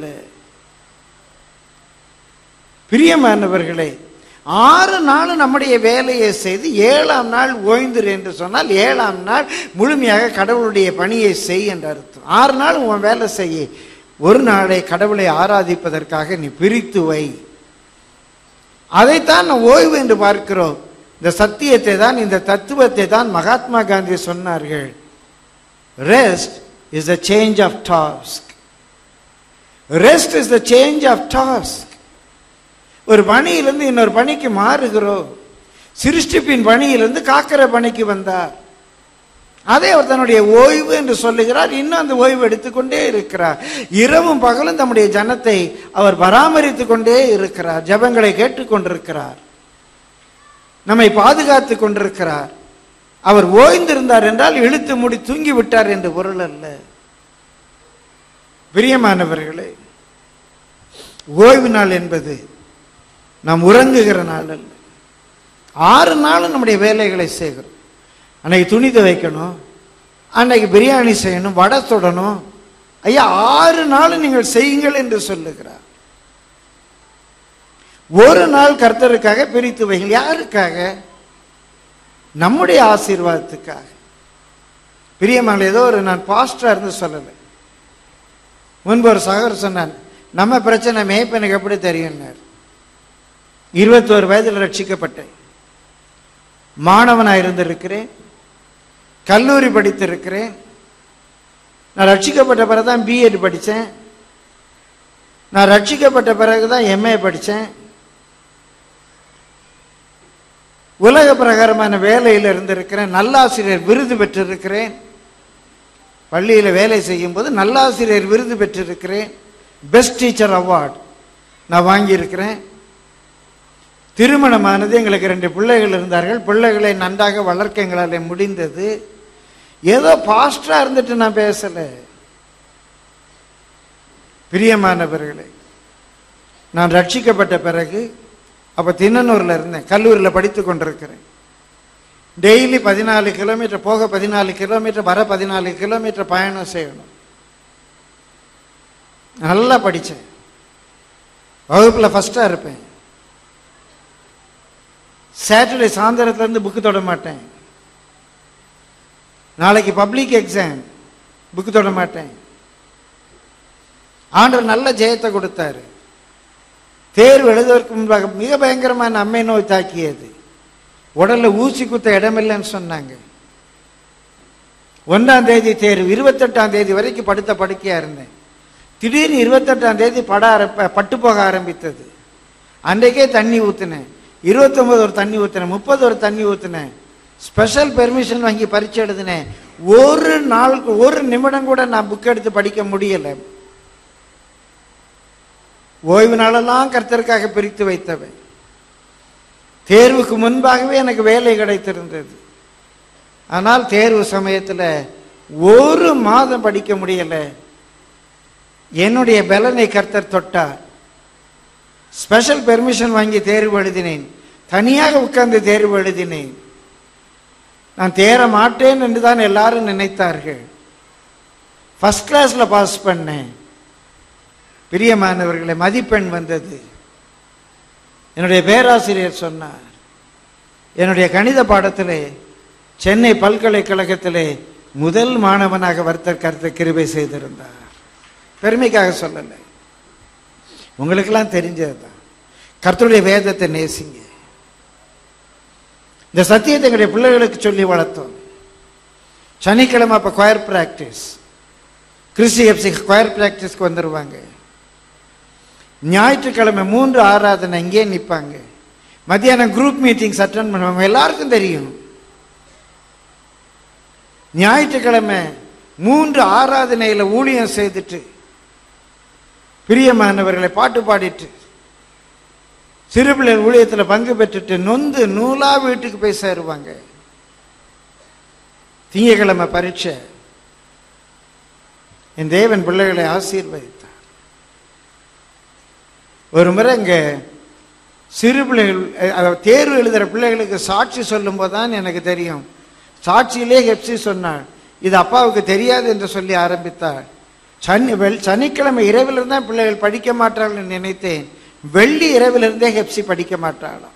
பிரியமானவர்களே ஆறு நாள் நம்முடைய வேலையை செய்து ஏழாம் நாள் ஓய்ந்துரு என்று சொன்னால் ஏழாம் நாள் முழுமையாக கடவுளுடைய பணியை செய் என்று அர்த்தம் ஆறு நாள் உன் வேலை செய்ய ஒரு நாளை கடவுளை ஆராதிப்பதற்காக நீ பிரித்து வை அதைத்தான் நாம் ஓய்வு என்று பார்க்கிறோம் இந்த சத்தியத்தை தான் இந்த தத்துவத்தை தான் மகாத்மா காந்தி சொன்னார்கள் rest is the change of task rest is the change of task ஒரு பணியிலிருந்து இன்னொரு பணிக்கு மாறுகிறோம் சிருஷ்டிப்பின் பணியிலிருந்து காக்கிற பணிக்கு வந்தார் அதை அவர் தன்னுடைய ஓய்வு என்று சொல்லுகிறார் இன்னும் அந்த ஓய்வு எடுத்துக்கொண்டே இருக்கிறார் இரவும் பகலும் தம்முடைய ஜனத்தை அவர் பராமரித்துக் கொண்டே இருக்கிறார் ஜெபங்களை கேட்டுக்கொண்டிருக்கிறார் நம்மை பாதுகாத்து கொண்டிருக்கிறார் அவர் ஓய்ந்திருந்தார் என்றால் இழுத்து மூடி தூங்கி விட்டார் என்று பொருள் அல்ல பிரியமானவர்களே ஓய்வு நாள் என்பது நாம் உறங்குகிற நாள் அல்ல ஆறு நாளும் நம்முடைய வேலைகளை செய்கிறோம் அன்னைக்கு துணி துவைக்கணும் அன்னைக்கு பிரியாணி செய்யணும் வடை சுடணும் ஐயா ஆறு நாள் நீங்கள் செய்யுங்கள் என்று சொல்லுகிறார் ஒரு நாள் கர்த்தருக்காக பிரித்து வைங்கள் யாருக்காக நம்முடைய ஆசீர்வாதத்துக்காக பிரியமான ஏதோ ஒரு நான் பாஸ்டரா இருந்து சொல்லலை முன்பு ஒரு சகர் சொன்னான் நம்ம பிரச்சனை மேய்ப்பனுக்கு எப்படி தெரியும்னார் இருபத்தோரு வயதில் ரட்சிக்கப்பட்டேன் மாணவனாக இருந்திருக்கிறேன் கல்லூரி படித்திருக்கிறேன் நான் ரட்சிக்கப்பட்ட பிறகு தான் பிஎட் படித்தேன் நான் ரட்சிக்கப்பட்ட பிறகு தான் எம்ஏ படித்தேன் உலக பிரகாரமான வேலையில் இருந்திருக்கிறேன் நல்லாசிரியர் விருது பெற்றிருக்கிறேன் பள்ளியில் வேலை செய்யும்போது நல்லாசிரியர் விருது பெற்றிருக்கிறேன் பெஸ்ட் டீச்சர் அவார்டு நான் வாங்கியிருக்கிறேன் திருமணமானது எங்களுக்கு ரெண்டு பிள்ளைகள் இருந்தார்கள் பிள்ளைகளை நன்றாக வளர்க்க எங்களால் முடிந்தது ஏதோ பாஸ்டரா இருந்துட்டு நான் பேசல பிரியமானவர்களே நான் ரட்சிக்கப்பட்ட பிறகு அப்போ திண்ணனூரில் இருந்தேன் கல்லூரியில் படித்து கொண்டிருக்கிறேன் டெய்லி பதினாலு கிலோமீட்டர் போக பதினாலு கிலோமீட்டர் வர பதினாலு கிலோமீட்டர் பயணம் செய்யணும் நல்லா படித்தேன் வகுப்பில் ஃபஸ்ட்டாக இருப்பேன் சாட்டர்டே சாயந்தரத்துலேருந்து புக்கு தொட மாட்டேன் நாளைக்கு பப்ளிக் எக்ஸாம் புக்கு தொட மாட்டேன் ஆண்டவர் நல்ல ஜெயத்தை கொடுத்தாரு தேர்வு எழுதுவதற்கு முன்பாக மிக பயங்கரமான அம்மை நோய் தாக்கியது உடல்ல ஊசி குத்த இடமில்லைன்னு சொன்னாங்க ஒன்றாம் தேதி தேர்வு இருபத்தெட்டாம் தேதி வரைக்கும் படுத்த படுக்கையா இருந்தேன் திடீர்னு இருபத்தெட்டாம் தேதி பட ஆரம்ப பட்டு போக ஆரம்பித்தது அன்றைக்கே தண்ணி ஊற்றினேன் இருபத்தொம்பது ஒரு தண்ணி ஊற்றினேன் முப்பது ஒரு தண்ணி ஊற்றினேன் ஸ்பெஷல் பெர்மிஷன் வாங்கி பரீட்சை எழுதினேன் ஒரு நாளுக்கு ஒரு நிமிடம் கூட நான் புக் எடுத்து படிக்க முடியலை ஓய்வு நாளெல்லாம் கர்த்தருக்காக பிரித்து வைத்தவன் தேர்வுக்கு முன்பாகவே எனக்கு வேலை கிடைத்திருந்தது ஆனால் தேர்வு சமயத்தில் ஒரு மாதம் படிக்க முடியலை என்னுடைய பலனை கர்த்தர் தொட்டார் ஸ்பெஷல் பெர்மிஷன் வாங்கி தேர்வு எழுதினேன் தனியாக உட்கார்ந்து தேர்வு எழுதினேன் நான் தேர மாட்டேன் என்று தான் எல்லாரும் நினைத்தார்கள் ஃபர்ஸ்ட் கிளாஸ்ல பாஸ் பண்ணேன் பிரியமானவர்களே மதிப்பெண் வந்தது என்னுடைய பேராசிரியர் சொன்னார் என்னுடைய கணித பாடத்திலே சென்னை பல்கலைக்கழகத்திலே முதல் மாணவனாக வர்த்தர் கருத்து கிருபை செய்திருந்தார் பெருமைக்காக சொல்லலை உங்களுக்கெல்லாம் தெரிஞ்சதுதான் கர்த்தருடைய வேதத்தை நேசிங்க இந்த சத்தியத்தை எங்களுடைய பிள்ளைகளுக்கு சொல்லி வளர்த்தோம் சனிக்கிழமை அப்போ choir practice Christy FC choir ப்ராக்டிஸ்க்கு வந்துடுவாங்க ஞாயிற்றுக்கிழமை மூன்று ஆராதனை இங்கே நிற்பாங்க மத்தியானம் குரூப் மீட்டிங்ஸ் அட்டன் பண்ணுவாங்க எல்லாருக்கும் தெரியும் ஞாயிற்றுக்கிழமை மூன்று ஆராதனையில் ஊழியம் செய்துட்டு பிரியமானவர்களை பாட்டு பாடிட்டு சிறுபிள்ளை ஊழியத்தில் பங்கு பெற்றுட்டு நொந்து நூலா வீட்டுக்கு போய் சேருவாங்க திங்கக்கிழமை பரீட்சை என் தேவன் பிள்ளைகளை ஆசீர்வதித்தார் ஒரு முறை இங்கே சிறு பிள்ளைகள் அஹ், தேர்வு எழுதுகிற பிள்ளைகளுக்கு சாட்சி சொல்லும்போது தான் எனக்கு தெரியும் சாட்சியிலே ஹெப்சி சொன்னாள் இது அப்பாவுக்கு தெரியாது என்று சொல்லி ஆரம்பித்தாள் சனி வெள் சனிக்கிழமை இரவிலிருந்து தான் பிள்ளைகள் படிக்க மாட்டார்கள் நினைத்தேன் வெள்ளி இரவிலிருந்தே ஹெப்சி படிக்க மாட்டாளாம்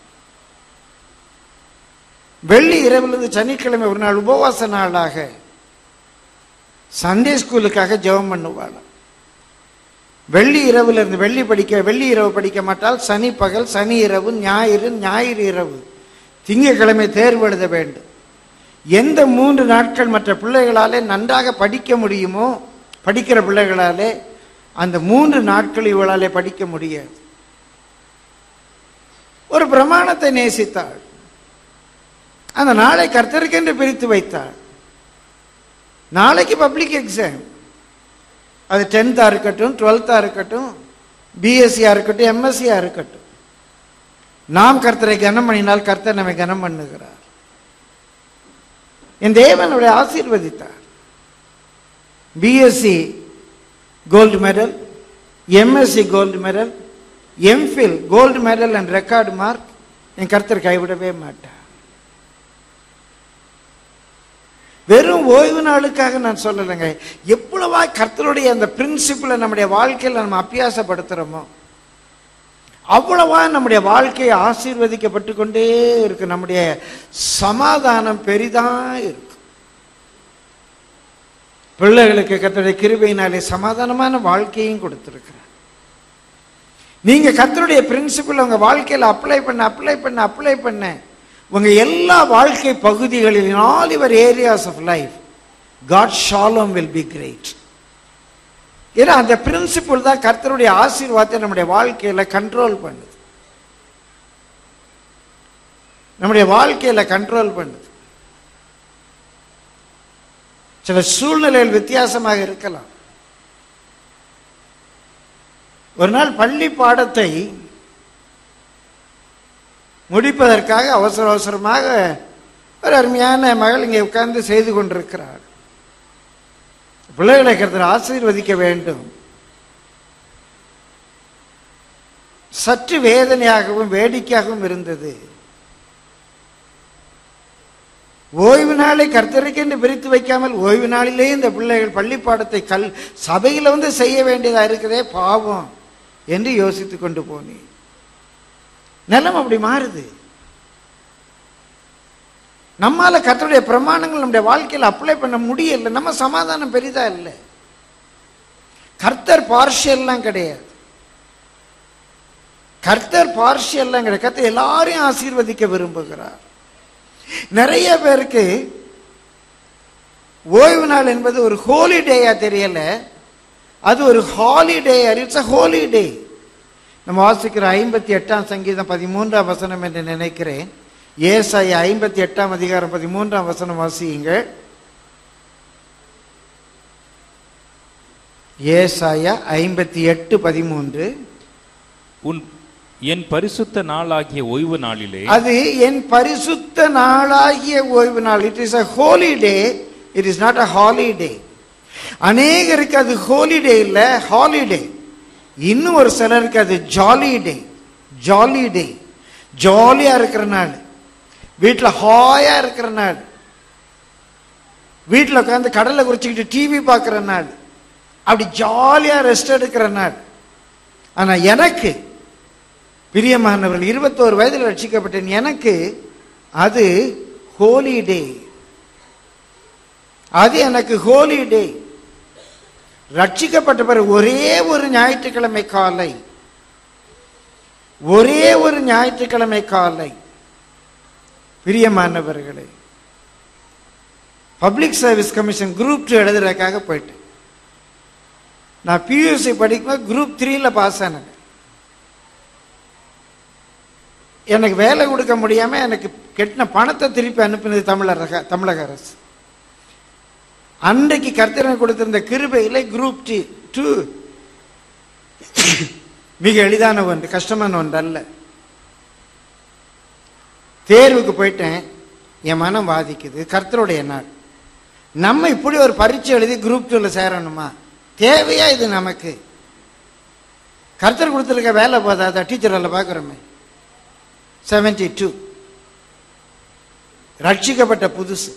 வெள்ளி இரவிலிருந்து சனிக்கிழமை ஒரு நாள் உபவாச நாளாக சண்டே ஸ்கூலுக்காக ஜெபம் பண்ணுவாளாம் வெள்ளி இரவுல இருந்து வெள்ளி படிக்க வெள்ளி இரவு படிக்க மாட்டால் சனி பகல் சனி இரவு ஞாயிறு ஞாயிறு இரவு திங்கட்கிழமை தேர்வு எழுத வேண்டும் எந்த மூன்று நாட்கள் மற்ற பிள்ளைகளாலே நன்றாக படிக்க முடியுமோ படிக்கிற பிள்ளைகளாலே அந்த மூன்று நாட்கள் இவளாலே படிக்க முடியாது ஒரு பிரமாணத்தை நேசித்தாள் அந்த நாளை கர்த்தருக்கென்று பிரித்து வைத்தாள் நாளைக்கு பப்ளிக் எக்ஸாம் அது டென்த்தாக இருக்கட்டும் டுவெல்த்தாக இருக்கட்டும் பிஎஸ்சியாக இருக்கட்டும் எம்எஸ்சியாக இருக்கட்டும் நாம் கர்த்தரை கனம் பண்ணினால் கர்த்தர் நம்மை கனம் பண்ணுகிறார் என் தேவனுடைய ஆசீர்வதித்தார் BSc gold medal MSc gold medal MPhil gold medal and record mark என் கர்த்தர் கைவிடவே மாட்டார் வெறும் ஓய்வு நாளுக்காக நான் சொல்லலைங்க எவ்வளவா கர்த்தருடைய அந்த பிரின்சிபிளை நம்முடைய வாழ்க்கையில் நம்ம அபியாசப்படுத்துகிறோமோ அவ்வளவா நம்முடைய வாழ்க்கையை ஆசீர்வதிக்கப்பட்டு கொண்டே இருக்கு நம்முடைய சமாதானம் பெரிதா இருக்கு பிள்ளைகளுக்கு கர்த்தருடைய கிருபையினாலே சமாதானமான வாழ்க்கையும் கொடுத்திருக்கிறார் நீங்க கர்த்தருடைய பிரின்சிபிள் உங்க வாழ்க்கையில அப்ளை பண்ண அப்ளை பண்ண அப்ளை பண்ண உங்க எல்லா வாழ்க்கை பகுதிகளில் all your areas of life God shalom will be great ஏன்னா அந்த பிரின்சிபிள் தான் கர்த்தருடைய ஆசீர்வாதத்தை நம்முடைய வாழ்க்கையில கண்ட்ரோல் பண்ணுது நம்முடைய வாழ்க்கையில கண்ட்ரோல் பண்ணுது சில சூழ்நிலைகள் வித்தியாசமாக இருக்கலாம் ஒரு நாள் பள்ளி பாடத்தை முடிப்பதற்காக அவசர அவசரமாக ஒரு அருமையான மகள் இங்கே உட்கார்ந்து செய்து கொண்டிருக்கிறார் பிள்ளைகளை கருத்தில் ஆசீர்வதிக்க வேண்டும் சற்று வேதனையாகவும் வேடிக்கையாகவும் இருந்தது ஓய்வு நாளை கர்த்தருக்கென்று பிரித்து வைக்காமல் ஓய்வு நாளிலே இந்த பிள்ளைகள் பள்ளி பாடத்தை கல் சபையில் வந்து செய்ய வேண்டியதா இருக்கிறதே பாவம் என்று யோசித்து கொண்டு போனேன் நிலம் அப்படி மாறுது நம்மால கர்த்தருடைய பிரமாணங்கள் நம்முடைய வாழ்க்கையில் அப்ளை பண்ண முடியல நம்ம சமாதானம் பெரிதா இல்லை கர்த்தர் பார்ஷியல்லாம் கிடையாது கர்த்தர் பார்ஷியல்லாம் கிடையாது கர்த்தர் எல்லாரையும் ஆசீர்வதிக்க விரும்புகிறார் நிறைய பேருக்கு ஓய்வு நாள் என்பது ஒரு ஹோலிடேயா தெரியல அது ஒரு ஹாலிடே இட்ஸ் அ ஹோலிடே நம்ம வாசிக்கிற ஐம்பத்தி எட்டாம் சங்கீதம் பதிமூன்றாம் வசனம் என்று நினைக்கிறேன் ஏசாய ஐம்பத்தி எட்டாம் அதிகாரம் பதிமூன்றாம் வசனம் வாசியுங்கள் ஏசாயா ஐம்பத்தி எட்டு பதிமூன்று உன் என் பரிசுத்த நாளாகிய ஓய்வு நாளிலே அது என் பரிசுத்த நாளாகிய ஓய்வு நாள் it is a holiday it is not a holiday அநேகருக்கு அது ஹோலிடே இல்லை ஹாலிடே இன்னும் ஒரு சிலருக்கு அது ஜாலி டே ஜாலி டே ஜாலியா இருக்கிற நாள் வீட்டில் ஹாயா இருக்கிற நாள் வீட்டில் உட்காந்து கடலை குறிச்சிக்கிட்டு டிவி பார்க்குற நாள் அப்படி ஜாலியா ரெஸ்ட் எடுக்கிற நாள் ஆனா எனக்கு பிரியமானவர்கள் இருபத்தோரு வயதில் ரட்சிக்கப்பட்டேன் எனக்கு அது ஹோலி டே அது எனக்கு ஹோலி டே ரட்சிக்கப்பட்ட பிறகு ஒரே ஒரு ஞாயிற்றுக்கிழமை காலை ஒரே ஒரு ஞாயிற்றுக்கிழமை காலை பிரியமானவர்களே public service commission group two எழுதுறதுக்காக போயிட்டேன் நான் பியூசி படிக்கும்போது குரூப் த்ரீல பாஸ் ஆனேன் எனக்கு வேலை கொடுக்க முடியாம எனக்கு கெட்டின பணத்தை திருப்பி அனுப்பினது தமிழக தமிழக அரசு அன்றைக்கு கர்த்தனை கொடுத்திருந்த கிருபையில குரூப் டி டூ மிக எளிதான ஒன்று கஷ்டமான ஒன்று அல்ல தேர்வுக்கு போயிட்டேன் என் மனம் பாதிக்குது கர்த்தருடைய நாள் நம்ம இப்படி ஒரு பரீட்சை எழுதி குரூப் டூல சேரணுமா தேவையா இது நமக்கு கர்த்தர் கொடுத்துருக்க வேலை போதாதா டீச்சர் வேலை பார்க்குறோமே செவன்டி டூ ரட்சிக்கப்பட்ட புதுசு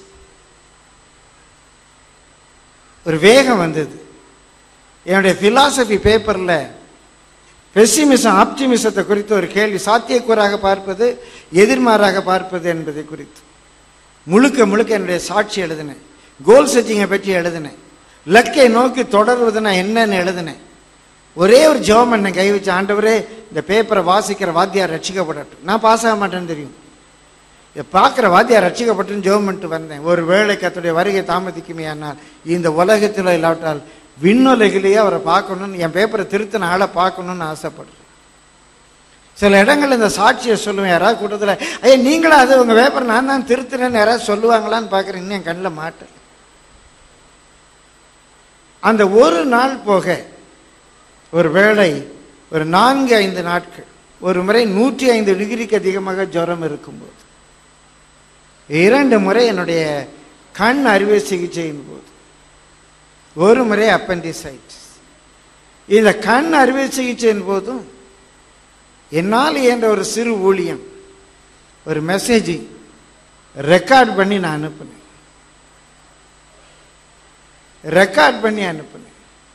ஒரு வேகம் வந்தது என்னுடைய பிலாசபி பேப்பரில் பெசிமிசம் ஆப்டிமிசத்தை குறித்து ஒரு கேள்வி சாத்தியக்கூறாக பார்ப்பது எதிர்மாறாக பார்ப்பது என்பதை குறித்து முழுக்க முழுக்க என்னுடைய சாட்சி எழுதினேன் கோல் செட்டிங்கை பற்றி எழுதினேன் லக்கை நோக்கி தொடர்வதுனா என்னன்னு எழுதினேன் ஒரே ஒரு ஜெபம் என்ன கை வச்சு ஆண்டவரே இந்த பேப்பரை வாசிக்கிற வாத்தியார் ரட்சிக்கப்படட்டும் நான் பாஸ் ஆக மாட்டேன்னு தெரியும் இதை பார்க்குற வாத்தியார் ரட்சிக்கப்பட்டுன்னு ஜெபம் பண்ணிட்டு வந்தேன் ஒரு வேளை கத்துடைய வருகை தாமதிக்குமே ஆனால் இந்த உலகத்தில் இல்லாவிட்டால் விண்ணுலகிலேயே அவரை பார்க்கணும்னு என் பேப்பரை திருத்தின ஆளை பார்க்கணும்னு ஆசைப்படுறேன் சில இடங்கள்ல இந்த சாட்சியை சொல்லுவேன் யாராவது கூட்டத்தில் ஐயா நீங்களும் அது உங்கள் பேப்பர் நான் தான் திருத்தினேன்னு யாராவது சொல்லுவாங்களான்னு பார்க்குறேன் இன்னும் என் கண்ணில் மாட்டேன் அந்த ஒரு நாள் போக ஒரு வேளை ஒரு நான்கு ஐந்து நாட்கள் ஒரு முறை நூற்றி ஐந்து டிகிரிக்கு அதிகமாக ஜுரம் இருக்கும்போது இரண்டு முறை என்னுடைய கண் அறுவை சிகிச்சையின் போது ஒரு முறை அப்பண்டிசைட்டிஸ் இந்த கண் அறுவை சிகிச்சையின் போதும் என்னால் இயன்ற ஒரு சிறு ஊழியம் ஒரு மெசேஜ் ரெக்கார்ட் பண்ணி நான் அனுப்புனேன் ரெக்கார்ட் பண்ணி அனுப்புனேன்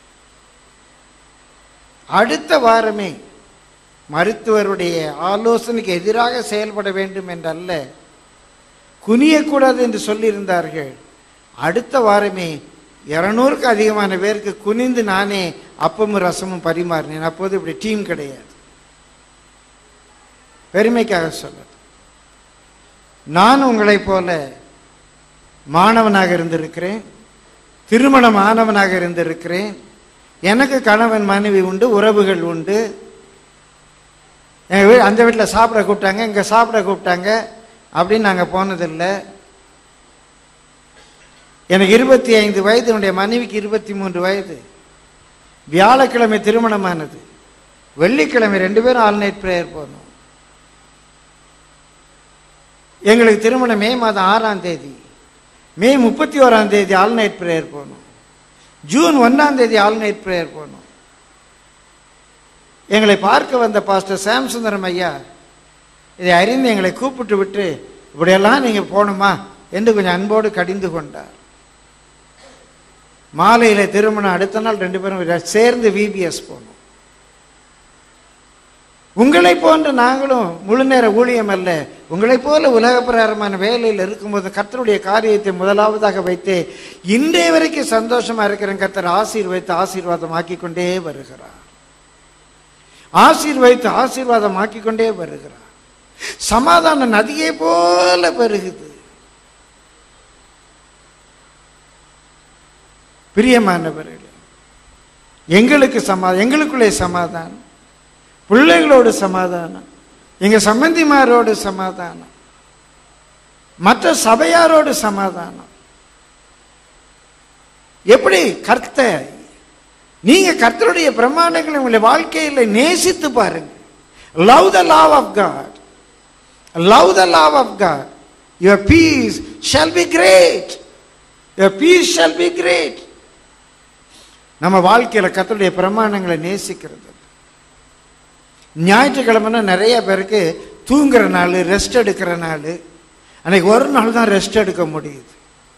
அடுத்த வாரமே மருத்துவருடைய ஆலோசனைக்கு எதிராக செயல்பட வேண்டும் என்றல்ல குனியக்கூடாது என்று சொல்லியிருந்தார்கள் அடுத்த வாரமே இருநூறுக்கு அதிகமான பேருக்கு குனிந்து நானே அப்பமும் ரசமும் பரிமாறினேன் அப்போது இப்படி டீம் கிடையாது பெருமைக்காக சொல்ல நான் உங்களைப் போல மாணவனாக இருந்திருக்கிறேன் திருமணம் ஆனவனாக இருந்திருக்கிறேன் எனக்கு கணவன் மனைவி உண்டு உறவுகள் உண்டு எங்கள் வீ அந்த வீட்டில் சாப்பிட கூப்பிட்டாங்க இங்கே சாப்பிட கூப்பிட்டாங்க அப்படின்னு நாங்கள் போனதில்லை எனக்கு இருபத்தி ஐந்து வயது என்னுடைய மனைவிக்கு இருபத்தி மூன்று வயது வியாழக்கிழமை திருமணமானது வெள்ளிக்கிழமை ரெண்டு பேரும் ஆல் நைட் ப்ரேயர் போனோம் எங்களுக்கு திருமணம் மே மாதம் ஆறாம் தேதி மே முப்பத்தி ஓராம் தேதி ஆல் நைட் ப்ரேயர் போனோம் ஜூன் ஒன்றாம் தேதி ஆல் நைட் ப்ரேயர் போனோம் எங்களை பார்க்க வந்த பாஸ்டர் சாம்சுந்தரம் ஐயா இதை அறிந்து எங்களை கூப்பிட்டு விட்டு இப்படியெல்லாம் நீங்கள் போகணுமா என்று கொஞ்சம் அன்போடு கடிந்து கொண்டார் மாலையில் திருமணம் அடுத்த நாள் ரெண்டு பேரும் சேர்ந்து விபிஎஸ் போனோம் உங்களை போன்ற நாங்களும் முழு நேர ஊழியம் அல்ல உங்களைப் போல உலக பிரகாரமான வேலையில் இருக்கும்போது கர்த்தருடைய காரியத்தை முதலாவதாக வைத்து இன்றைய வரைக்கும் சந்தோஷமா இருக்கிறேன் கர்த்தர் ஆசீர்வைத்து ஆசீர்வாதம் ஆக்கிக் கொண்டே வருகிறார் ஆசீர்வைத்து ஆசீர்வாதம் ஆக்கிக் கொண்டே வருகிறார் சமாதான நதியை போல பெருகுது பிரியமானவர்களே எங்களுக்கு சமா எங்களுக்குள்ளே சமாதானம் பிள்ளைகளோடு சமாதானம் எங்க சம்பந்திமாரோடு சமாதானம் மற்ற சபையாரோடு சமாதானம் எப்படி கர்த்த நீங்க கர்த்தருடைய பிரமாணங்களை உங்களுடைய வாழ்க்கையில நேசித்து பாருங்க love the love of God love the love of God your peace shall be great your peace shall be great நம்ம வாழ்க்கையில கர்த்தருடைய பிரமாணங்களை நேசிக்கிறது ஞாயிற்றுக்கிழமைனா நிறைய பேருக்கு தூங்குற நாள் ரெஸ்ட் எடுக்கிற நாள் அன்னைக்கு ஒரு நாள் தான் ரெஸ்ட் எடுக்க முடியுது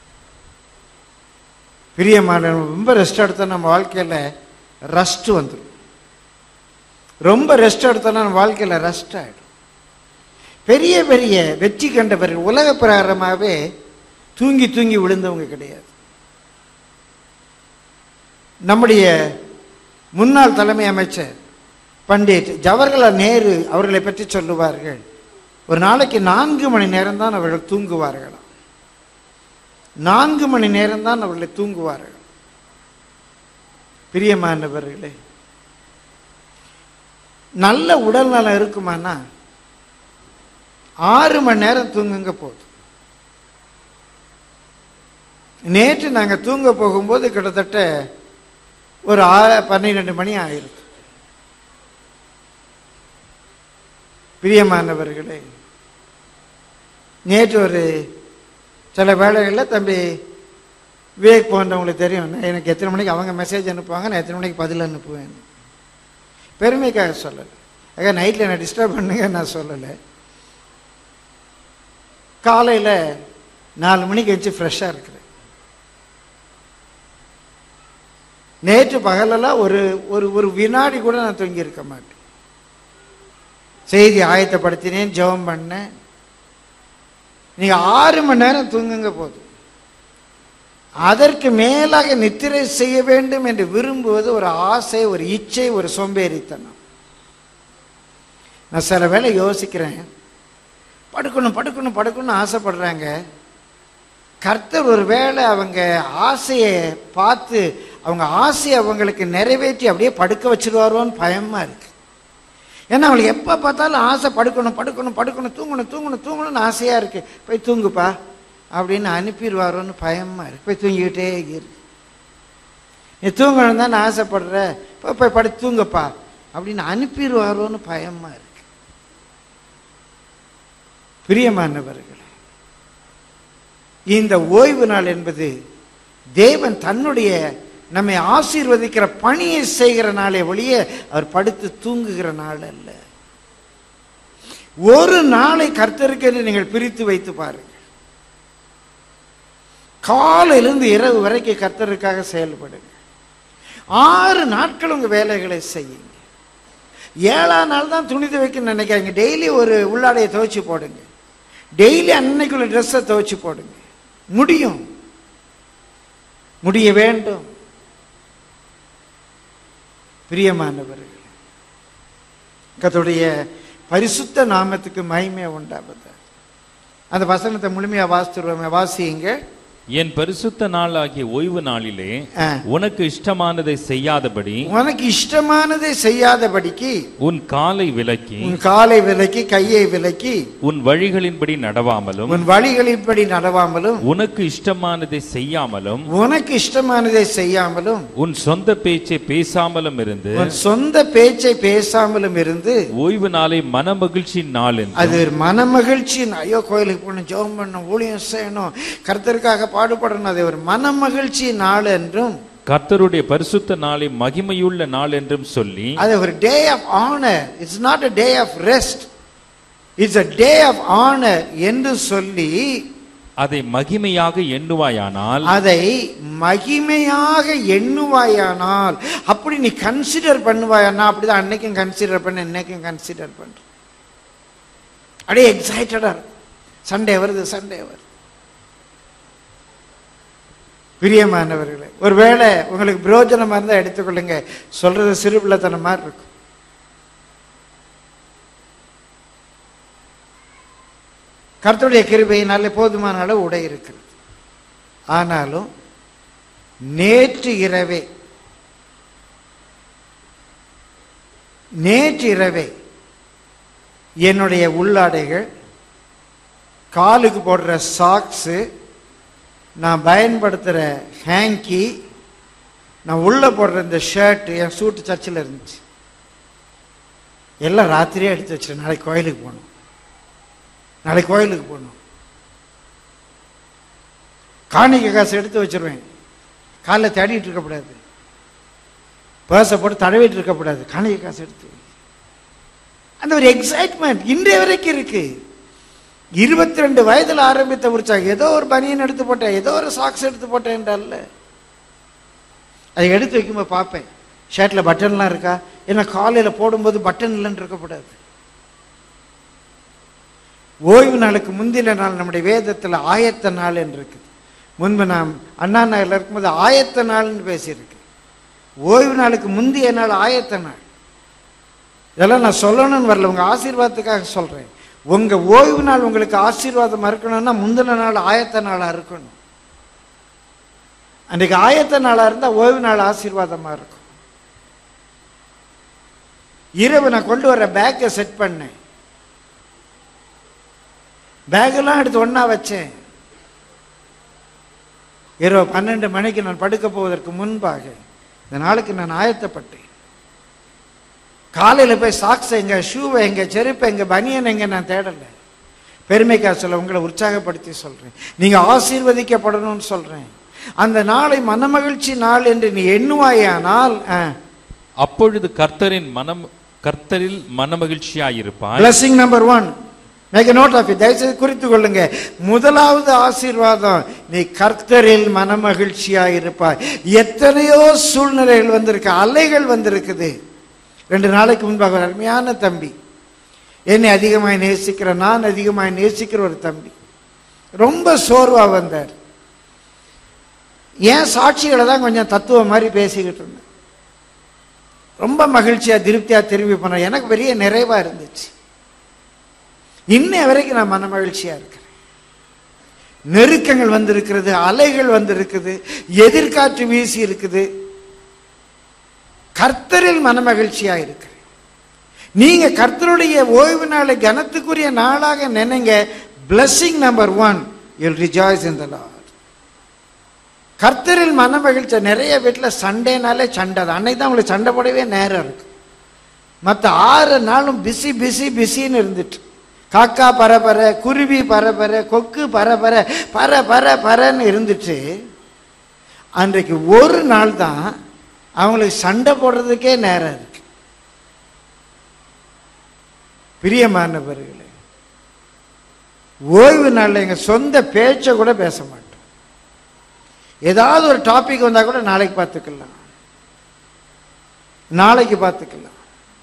பிரியமான ரொம்ப ரெஸ்ட் எடுத்தா நம்ம வாழ்க்கையில் ரஸ்ட் வந்துடும் ரொம்ப ரெஸ்ட் எடுத்தோன்னா நம்ம வாழ்க்கையில் ரெஸ்ட் ஆகிடும் பெரிய பெரிய வெற்றி கண்டவர்கள் உலக பிரகாரமாகவே தூங்கி தூங்கி விழுந்தவங்க கிடையாது நம்முடைய முன்னாள் தலைமை அமைச்சர் பண்டிட் ஜவஹர்லால் நேரு அவர்களை பற்றி சொல்லுவார்கள் ஒரு நாளைக்கு நான்கு மணி நேரம் தான் அவர்கள் தூங்குவார்களாம் நான்கு மணி நேரம் தான் அவர்கள் தூங்குவார்கள் பிரியமானவர்களே நல்ல உடல் நலம் இருக்குமானா ஆறு மணி நேரம் தூங்குங்க போதும் நேற்று நாங்கள் தூங்க போகும்போது கிட்டத்தட்ட ஒரு ஆறு பன்னிரெண்டு மணி ஆயிருக்கு பிரியமானவர்களே நேற்று ஒரு சில வேளைகளில் தம்பி விவேக் போன்றவங்களுக்கு தெரியும் நான் எனக்கு எத்தனை மணிக்கு அவங்க மெசேஜ் அனுப்புவாங்க நான் எத்தனை மணிக்கு பதில் அனுப்புவேன் பெருமைக்காக சொல்லலை ஆக நைட்டில் என்ன டிஸ்டர்ப் பண்ணுங்க நான் சொல்லலை காலையில் நாலு மணிக்கு வச்சு ஃப்ரெஷ்ஷாக இருக்கிறேன் நேற்று பகலெல்லாம் ஒரு ஒரு ஒரு வினாடி கூட நான் தூங்கி இருக்க மாட்டேன் செய்தி ஆயத்தப்படுத்தினேன் ஜெபம் பண்ணேன் நீங்க ஆறு மணி நேரம் தூங்குங்க போதும் அதற்கு மேலாக நித்திரை செய்ய வேண்டும் என்று விரும்புவது ஒரு ஆசை ஒரு இச்சை ஒரு சோம்பேறித்தனம் நான் சில வேளை யோசிக்கிறேன் படுக்கணும் படுக்கணும் படுக்கணும்னு ஆசைப்படுறாங்க கர்த்தர் ஒரு வேளை அவங்க ஆசையை பார்த்து அவங்க ஆசையை அவங்களுக்கு நிறைவேற்றி அப்படியே படுக்க வச்சிருவாரோன்னு பயமா இருக்கு ஏன்னா அவங்களுக்கு எப்போ பார்த்தாலும் ஆசை படுக்கணும் படுக்கணும் படுக்கணும் தூங்கணும் தூங்கணும் தூங்கணும்னு ஆசையாக இருக்கு போய் தூங்குப்பா அப்படின்னு அனுப்பிடுவாரோன்னு பயமாக இருக்கு போய் தூங்கிக்கிட்டே இரு நீ தூங்கணும் தான் ஆசைப்படுற இப்போ போய் படுத்து தூங்கப்பா அப்படின்னு அனுப்பிடுவாரோன்னு பயமா இருக்கு பிரியமானவர்களே இந்த ஓய்வு நாள் என்பது தேவன் தன்னுடைய நம்மை ஆசீர்வதிக்கிற பணியை செய்கிற நாளே ஒழிய அவர் படுத்து தூங்குகிற நாள் அல்ல ஒரு நாளை கர்த்தருக்கு என்று நீங்கள் பிரித்து வைத்து பாருங்கள் காலையிலிருந்து இரவு வரைக்கும் கர்த்தருக்காக செயல்படுங்க ஆறு நாட்கள் உங்க வேலைகளை செய்யுங்க ஏழாம் நாள் தான் துணி துவைக்கணும்னு நினைக்காதீங்க டெய்லி ஒரு உள்ளாடையை துவைச்சு போடுங்க டெய்லி அன்னைக்குள்ள ட்ரெஸ்ஸை துவைச்சு போடுங்க முடியும் முடிய வேண்டும் பிரியமானவர்கள் கர்த்தருடைய பரிசுத்த நாமத்துக்கு மகிமை உண்டாவது அந்த வசனத்தை முழுமையா வாசித்துருவோமே வாசியுங்க என் பரிசுத்த நாள் ஆகிய ஓய்வு நாளிலே ஆ. உனக்கு இஷ்டமானதை செய்யாதபடி உனக்கு இஷ்டமானதை செய்யாதபடிக்கு உன் காலை விலக்கி உன் காலை விலக்கி கையை விலக்கி உன் வழிகளின்படி நடவாமலும் உன் வழிகளின்படி நடவாமலும் உனக்கு இஷ்டமானதை செய்யாமலும் உனக்கு இஷ்டமானதை செய்யாமலும் உன் சொந்த பேச்சை பேசாமலும் இருந்து உன் சொந்த பேச்சை பேசாமலும் இருந்து ஓய்வு நாளை மனமகிழ்ச்சி நாள் என்று அது ஒரு மனமகிழ்ச்சி ஐயோ கோயிலுக்கு போகணும் ஜெபம் பண்ணணும் ஊழியம் செய்யணும் கர்த்தருக்காக பாடுபடணும் அது ஒரு மனமகிழ்ச்சி நாள் என்றும் கர்த்தருடைய பரிசுத்த நாளை மகிமையுள்ள நாள் என்றும் சொல்லி அது ஒரு day of honour it's not a day of rest it's a day of honour என்று சொல்லி அதை மகிமையாக எண்ணுவாயானால் அதை மகிமையாக எண்ணுவாயானால் அப்படி நீ கன்சிடர் பண்ணுவாயானா அப்படிதான் அன்னைக்கும் கன்சிடர் பண்ண இன்னைக்கும் கன்சிடர் பண்ற அப்படியே எக்ஸைட்டடா இருக்கும் சண்டே வருது சண்டே வருது பிரியமானவர்களே ஒருவேளை உங்களுக்கு பிரயோஜனமா இருந்தா எடுத்துக்கொள்ளுங்க சொல்றது சிறுபிள்ளைத்தனம் மாதிரி இருக்கும் கர்த்தருடைய கிருபையினாலே போதுமான அளவு உடை இருக்கிறது ஆனாலும் நேற்று இரவே நேற்று இரவே என்னுடைய உள்ளாடைகள் காலுக்கு போடுற சாக்ஸு நான் பயன்படுத்துகிற ஹேங்கி நான் உள்ளே போடுற இந்த ஷர்ட்டு என் சூட்டு சர்ச்சில் இருந்துச்சு எல்லாம் ராத்திரியே எடுத்து வச்சிட்டேன் நாளைக்கு கோயிலுக்கு போகணும் நாளைக்கு கோயிலுக்கு போகணும் காணிக்கை காசு எடுத்து வச்சிருவேன் காலைல தேடிட்டு இருக்கக்கூடாது பர்ஸை போட்டு தடவிட்டு இருக்கக்கூடாது காணிக்கை காசு எடுத்து வை. அந்த ஒரு எக்ஸைட்மெண்ட் இன்றைய வரைக்கும் இருக்கு இருபத்தி ரெண்டு வயதில் ஆரம்பித்த உற்சாகம் ஏதோ ஒரு பனியன் எடுத்து போட்டேன் ஏதோ ஒரு சாக்ஸ் எடுத்து போட்டேன் என்றல்ல அதை எடுத்து வைக்கும்போது பார்ப்பேன் ஷர்ட்டில் பட்டன்லாம் இருக்கா ஏன்னா காலையில் போடும்போது பட்டன் இல்லைன்னு இருக்கக்கூடாது ஓய்வு நாளுக்கு முந்தின நாள் நம்முடைய வேதத்தில் ஆயத்த நாள் என்று இருக்குது முன்பு நாம் அண்ணா நகரில் இருக்கும்போது ஆயத்த நாள்னு பேசியிருக்கு ஓய்வு நாளுக்கு முந்தைய நாள் ஆயத்த நாள் இதெல்லாம் நான் சொல்லணும்னு வரல உங்க ஆசீர்வாதத்துக்காக சொல்றேன் உங்க ஓய்வு நாள் உங்களுக்கு ஆசீர்வாதமா இருக்கணும்னா முந்தின நாள் ஆயத்த நாளா இருக்கணும் அன்றைக்கு ஆயத்த நாளா இருந்தா ஓய்வு நாள் ஆசீர்வாதமா இருக்கும் இரவு நான் கொண்டு வர பேக்கை செட் பண்ணேன் பேக்கெல்லாம் எடுத்து ஒண்ணா வச்சேன் இரவு பன்னெண்டு மணிக்கு நான் படுக்க போவதற்கு முன்பாக இந்த நாளுக்கு நான் ஆயத்தப்பட்டேன் காலையில் போய் சாக்ஸ் எங்க ஷூவை எங்க செருப்பு எங்க பனியன் எங்க நான் தேடல பெருமைக்கா சொல்ல உங்களை உற்சாகப்படுத்தி சொல்றேன் நீங்க ஆசீர்வதிக்கப்படணும்னு சொல்றேன் அந்த நாளை மனமகிழ்ச்சி நாள் என்று நீ எண்ணுவாயானால் அப்பொழுது கர்த்தரின் மனம் கர்த்தரில் மனமகிழ்ச்சியாயிருப்பாய் blessing number one make note of it தயவுசெய்து குறித்து கொள்ளுங்க முதலாவது ஆசீர்வாதம் நீ கர்த்தரில் மனமகிழ்ச்சியா இருப்பாய் எத்தனையோ சூழ்நிலைகள் வந்திருக்கு அலைகள் வந்திருக்குது ரெண்டு நாளைக்கு முன்பாக ஒரு அருமையான தம்பி என்னை அதிகமாய் நேசிக்கிற நான் அதிகமாய் நேசிக்கிற ஒரு தம்பி ரொம்ப சோர்வா வந்தார் ஏன் சாட்சிகளை தான் கொஞ்சம் தத்துவம் மாதிரி பேசிக்கிட்டு இருந்தேன் ரொம்ப மகிழ்ச்சியா திருப்தியா திரும்பி போனேன் எனக்கு பெரிய நிறைவா இருந்துச்சு இன்னை வரைக்கும் நான் மன மகிழ்ச்சியா இருக்கிறேன் நெருக்கங்கள் வந்திருக்கிறது அலைகள் வந்திருக்குது எதிர்காற்று வீசி இருக்குது கர்த்தரில் மனமகிழ்ச்சியா இருக்கிறேன் நீங்க கர்த்தருடைய ஓய்வு நாளை கனத்துக்குரிய நாளாக நினைங்க blessing number one you'll rejoice in the Lord கர்த்தரில் மன மகிழ்ச்சி நிறைய வீட்டில் சண்டேனாலே சண்டை தான் அன்னைக்கு தான் உங்களுக்கு சண்டை போடவே நேரம் இருக்கு மற்ற ஆறு நாளும் பிஸி பிஸி பிஸின்னு இருந்துட்டு காக்கா பரபர குருவி பரபர கொக்கு பரபர பர பர பரன்னு இருந்துட்டு அன்றைக்கு ஒரு நாள் தான் அவங்களுக்கு சண்டை போடுறதுக்கே நேரம் இருக்கு பிரியமானவர்களே ஓய்வு நாளில் எங்கள் சொந்த பேச்சை கூட பேச மாட்டோம் ஏதாவது ஒரு டாபிக் வந்தால் கூட நாளைக்கு பார்த்துக்கலாம் நாளைக்கு பார்த்துக்கலாம்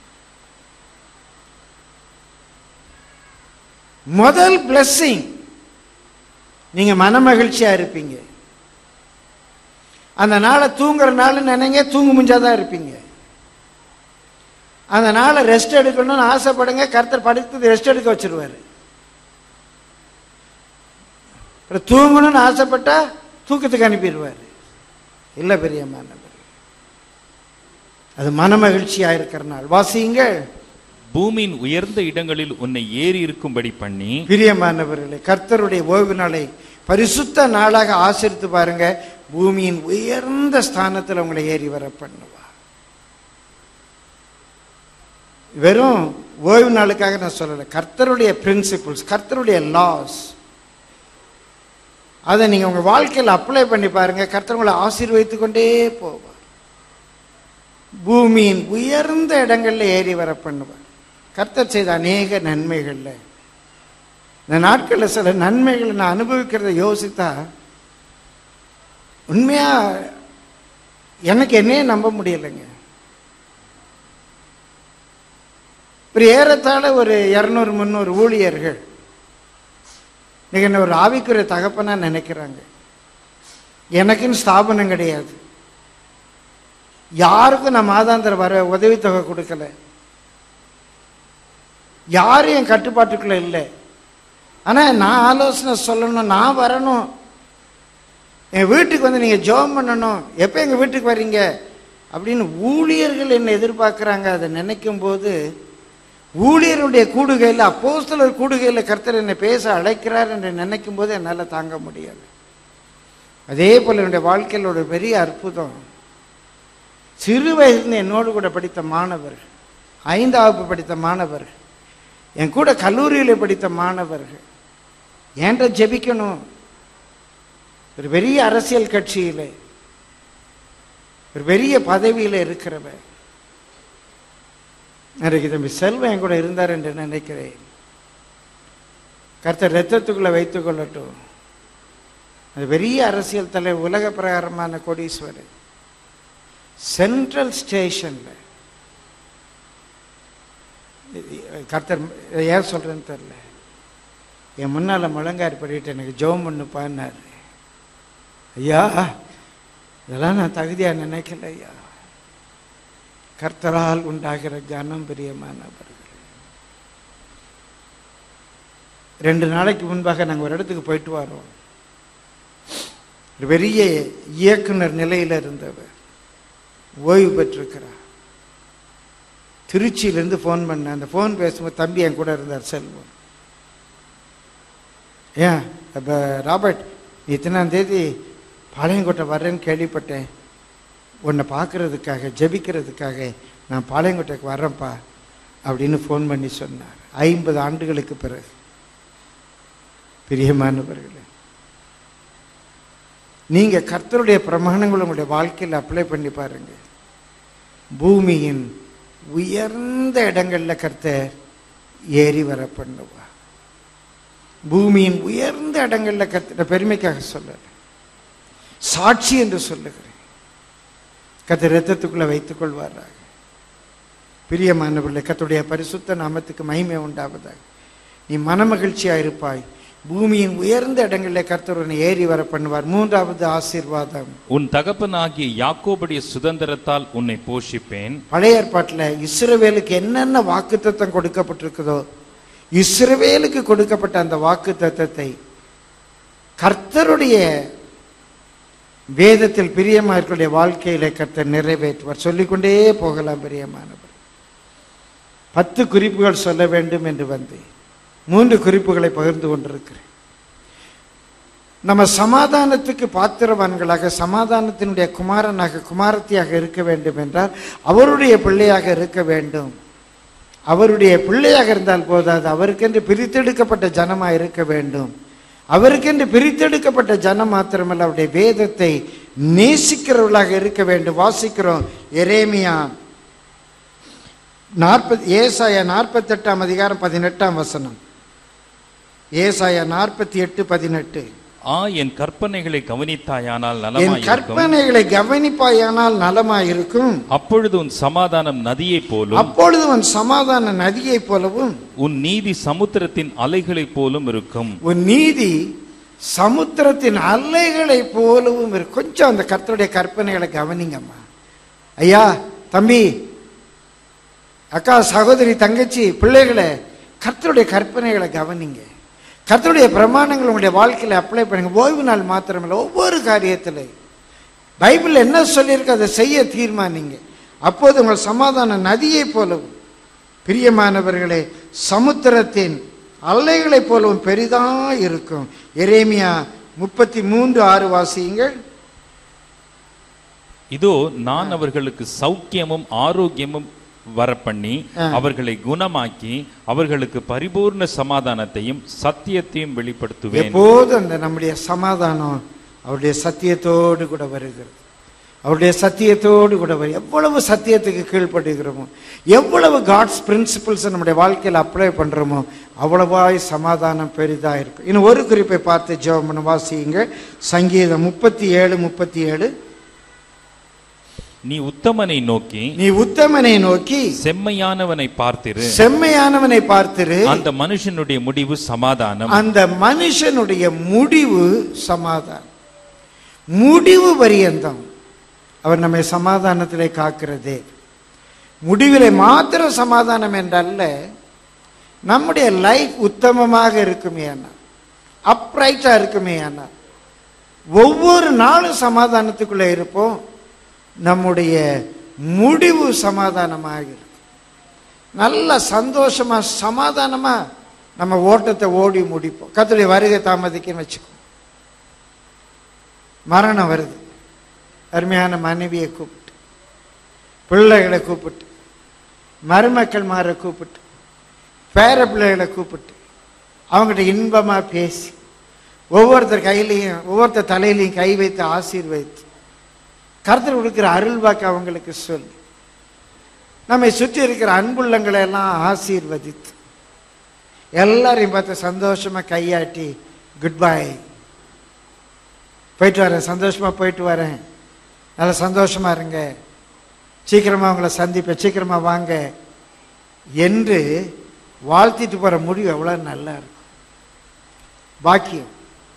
முதல் blessing நீங்க மனமகிழ்ச்சியா இருப்பீங்க அந்த நாளை தூங்குற நாள் நினைங்க தூங்கு முடிஞ்சாதான் இருப்பீங்க அந்த நாளை ரெஸ்ட் எடுக்கணும்னு ஆசைப்படுங்க கர்த்தர் படுத்து ரெஸ்ட் எடுக்க வச்சிருவாரு அப்புறம் தூங்கணும்னு ஆசைப்பட்டா தூக்கத்துக்கு அனுப்பிடுவார் இல்லை பெரியம்மானவர் அது மனமகிழ்ச்சியா இருக்கிற நாள் வாசியுங்கள் பூமியின் உயர்ந்த இடங்களில் உன்னை ஏறி இருக்கும்படி பண்ணி பிரியமானவர்களே கர்த்தருடைய ஓய்வு நாளை பரிசுத்த நாளாக ஆசிரித்து பாருங்க பூமியின் உயர்ந்த ஸ்தானத்தில் உங்களை ஏறி வர பண்ணுவா வெறும் ஓய்வு நாளுக்காக நான் சொல்லலை கர்த்தருடைய பிரின்சிபிள்ஸ் கர்த்தருடைய லாஸ் அதை நீங்க உங்க வாழ்க்கையில் அப்ளை பண்ணி பாருங்க கர்த்தர் உங்களை ஆசீர்வதித்து கொண்டே போவார் பூமியின் உயர்ந்த இடங்கள்ல ஏறி வர பண்ணுவார் கர்த்தர் செய்த அநேக நன்மைகள்ல இந்த நாட்களில் சில நன்மைகளை நான் அனுபவிக்கிறத யோசித்தா உண்மையா எனக்கு என்னையே நம்ப முடியலைங்க ஒரு ஏறத்தாழ ஒரு இரநூறு முந்நூறு ஊழியர்கள் இன்னைக்கு என்ன ஒரு ஆவிக்குரிய தகப்பனா நினைக்கிறாங்க எனக்குன்னு ஸ்தாபனம் கிடையாது யாருக்கும் நான் மாதாந்திர வர உதவித்தொகை கொடுக்கல யாரும் என் கட்டுப்பாட்டுக்குள்ள இல்லை ஆனால் நான் ஆலோசனை சொல்லணும் நான் வரணும் என் வீட்டுக்கு வந்து நீங்கள் ஜெபம் பண்ணணும் எப்போ எங்கள் வீட்டுக்கு வர்றீங்க அப்படின்னு ஊழியர்கள் என்னை எதிர்பார்க்குறாங்க அதை நினைக்கும் போது ஊழியருடைய கூடுகையில் அப்போஸ்தலர் கூடுகையில் கர்த்தர் என்னை பேச அழைக்கிறார் என்று நினைக்கும் போது என்னால் தாங்க முடியலை அதே போல் என்னுடைய வாழ்க்கையில் ஒரு பெரிய அற்புதம் சிறு வயதிலிருந்து என்னோடு கூட படித்த மாணவர்கள் ஐந்தாவது படித்த மாணவர்கள் என் கூட கல்லூரியில் படித்த மாணவர்கள் ஏன்ட ஜெபிக்கணும் ஒரு பெரிய அரசியல் கட்சியில் ஒரு பெரிய பதவியில் இருக்கிறவர் இன்றைக்கு தம்பி செல்வம் என் கூட இருந்தார் என்று நினைக்கிறேன் கர்த்தர் ரத்தத்துக்குள்ள வைத்துக் கொள்ளட்டும் அது பெரிய அரசியல் தலைவர் உலக பிரகாரமான கோடீஸ்வரர் சென்ட்ரல் ஸ்டேஷன்ல கர்த்தர் ஏன் சொல்றேன்னு தெரில என் முன்னால முழங்கார் பண்ணிட்டு எனக்கு ஜெபம் பண்ணுப்பான்னாரு ஐயா இதெல்லாம் நான் தகுதியா நினைக்கல ஐயா கர்த்தரால் உண்டாகிற கனம் பிரியமானவர்கள் ரெண்டு நாளைக்கு முன்பாக நாங்கள் ஒரு இடத்துக்கு போயிட்டு வரோம் ஒரு பெரிய இயக்குனர் நிலையில் இருந்தவர் ஓய்வு பெற்றிருக்கிறார் திருச்சியிலேருந்து ஃபோன் பண்ணேன் அந்த ஃபோன் பேசும்போது தம்பி என் கூட இருந்தார் செல்வம் ஏன் அப்போ ராபர்ட் நீ இத்தனாம் தேதி பாளையங்கோட்டை வர்றேன்னு கேள்விப்பட்டேன் உன்னை பார்க்கறதுக்காக ஜெபிக்கிறதுக்காக நான் பாளையங்கோட்டைக்கு வர்றேன்ப்பா அப்படின்னு ஃபோன் பண்ணி சொன்னார் ஐம்பது ஆண்டுகளுக்கு பிறகு பிரியமானவர்களே நீங்க கர்த்தருடைய பிரமாணங்கள் உங்களுடைய வாழ்க்கையில் அப்ளை பண்ணி பாருங்க பூமியின் உயர்ந்த இடங்கள்ல கர்த்தர் ஏறி வர பண்ணுவா பூமியின் உயர்ந்த இடங்கள்ல கர்த்தர் பெருமைக்காக சொல்லல சாட்சி என்று சொல்லுகிறேன் கர்த்தர் ரத்தத்துக்குள்ள வைத்துக் கொள்வாராக பிரியமானவர்களே கர்த்தருடைய பரிசுத்த நாமத்துக்கு மகிமை உண்டாவதாக நீ மனமகிழ்ச்சியா இருப்பாய் பூமியின் உயர்ந்த இடங்களில் கர்த்தர் உன்னை ஏறி வர பண்ணுவார் மூன்றாவது ஆசீர்வாதம் உன் தகப்பனாகிய யாக்கோபுடைய சுதந்திரத்தால் உன்னை போஷிப்பேன் பழைய ஏற்பாட்டில் இஸ்ரவேலுக்கு என்னென்ன வாக்குத்தத்தம் கொடுக்கப்பட்டிருக்குதோ இஸ்ரவேலுக்கு கொடுக்கப்பட்ட அந்த வாக்குத்தத்தத்தை கர்த்தருடைய வேதத்தில் பிரியமார்களுடைய வாழ்க்கையில கர்த்தர் நிறைவேற்றுவார் சொல்லிக்கொண்டே போகலாம் பிரியமானவர் பத்து குறிப்புகள் சொல்ல வேண்டும் என்று வந்து மூன்று குறிப்புகளை பகிர்ந்து கொண்டிருக்கிறேன் நம்ம சமாதானத்துக்கு பாத்திரவான்களாக சமாதானத்தினுடைய குமாரனாக குமாரத்தியாக இருக்க வேண்டும் என்றால் அவருடைய பிள்ளையாக இருக்க வேண்டும் அவருடைய பிள்ளையாக இருந்தால் போதாது அவருக்கென்று பிரித்தெடுக்கப்பட்ட ஜனமாக இருக்க வேண்டும் அவருக்கென்று பிரித்தெடுக்கப்பட்ட ஜனம் மாத்திரமல்ல அவருடைய வேதத்தை நேசிக்கிறவர்களாக இருக்க வேண்டும் வாசிக்கிறோம் எரேமியா நாற்பது ஏசாயா நாற்பத்தெட்டாம் அதிகாரம் பதினெட்டாம் வசனம் ஏசாயா நாற்பத்தி எட்டு பதினெட்டு ஆ என் கற்பனைகளை கவனித்தாயானால் என் நலமாயிருக்கும் கற்பனைகளை கவனிப்பாயானால் நலமாயிருக்கும் அப்பொழுது உன் சமாதானம் நதியைப் போலும் அப்பொழுது உன் சமாதான நதியைப் போலவும் உன் நீதி சமுத்திரத்தின் அலைகளைப் போலும் இருக்கும் உன் நீதி சமுத்திரத்தின் அலைகளைப் போலவும் இருக்கும் கொஞ்சம் அந்த கர்த்தருடைய கற்பனைகளை கவனிங்கம்மா ஐயா தம்பி அக்கா சகோதரி தங்கச்சி பிள்ளைகளை கர்த்தருடைய கற்பனைகளை கவனிங்க கர்த்தருடைய பிரமாணங்கள் உங்களுடைய வாழ்க்கையில அப்ளை பண்ணுங்க ஓய்வு நாள் மாத்திரமில்லை ஒவ்வொரு காரியத்தில் பைபிள் என்ன சொல்லியிருக்கு அதை செய்ய தீர்மானிங்க அப்போது உங்கள் சமாதான நதியைப் போலவும் பிரியமானவர்களே சமுத்திரத்தின் அலைகளைப் போலவும் பெரிதா இருக்கும் எரேமியா முப்பத்தி மூன்று ஆறு வாசியுங்கள் இதோ நான் அவர்களுக்கு சௌக்கியமும் ஆரோக்கியமும் வரப்பண்ணி ஆ. அவர்களை குணமாக்கி அவர்களுக்கு பரிபூர்ண சமாதானத்தையும் சத்தியத்தையும் வெளிப்படுத்துவேன் எப்போது அந்த நம்முடைய சமாதானம் அவருடைய சத்தியத்தோடு கூட வருகிறது அவருடைய சத்தியத்தோடு கூட வரு எவ்வளவு சத்தியத்துக்கு கீழ்ப்படுகிறோமோ எவ்வளவு காட்ஸ் பிரின்சிபிள்ஸ் நம்முடைய வாழ்க்கையில் அப்ளை பண்றோமோ அவ்வளவாய் சமாதானம் பெரிதா இருக்கும் இன்னும் ஒரு குறிப்பை பார்த்து ஜெபம் பண்ண வாசியுங்க சங்கீதம் முப்பத்தி ஏழு முப்பத்தி ஏழு நீ உத்தமனை நோக்கி நீ உத்தமனை நோக்கி செம்மையானவனை பார்த்திரு செம்மையானவனை பார்த்திரு அந்த மனுஷனுடைய முடிவு சமாதானம் அந்த மனுஷனுடைய முடிவு சமாதானம் முடிவு பரியந்தம் அவர் நம்மை சமாதானத்திலே காக்கிறதே முடிவிலே மாத்திரம் சமாதானம் என்றல்ல நம்முடைய லைஃப் உத்தமமாக இருக்குமே ஆனால் அப்ரைட்டா இருக்குமே ஆனால் ஒவ்வொரு நாளும் சமாதானத்துக்குள்ளே இருப்போம் நம்முடைய முடிவு சமாதானமாக இருக்கும் நல்ல சந்தோஷமா சமாதானமா நம்ம ஓட்டத்தை ஓடி முடிப்போம் கத்துடைய வருகை தாமதிக்குன்னு வச்சுக்கோ மரணம் வருது அருமையான மனைவியை கூப்பிட்டு பிள்ளைகளை கூப்பிட்டு மருமக்கள் மாற கூப்பிட்டு பேர பிள்ளைகளை கூப்பிட்டு அவங்ககிட்ட இன்பமா பேசி ஒவ்வொருத்தர் கையிலையும் ஒவ்வொருத்தர் தலையிலையும் கை வைத்து ஆசீர்வதித்து கருத்தில் கொடுக்கிற அருள்வாக்கு அவங்களுக்கு சொல்லி நம்மை சுற்றி இருக்கிற அன்புள்ளங்களை எல்லாம் ஆசீர்வதித்து எல்லாரையும் பார்த்து சந்தோஷமா கையாட்டி குட் பை போயிட்டு வரேன் சந்தோஷமா போயிட்டு வரேன் நல்லா சந்தோஷமா இருங்க சீக்கிரமா உங்களை சந்திப்பேன் சீக்கிரமா வாங்க என்று வாழ்த்திட்டு போற முடிவு எவ்வளவு நல்லா இருக்கும் பாக்கியம்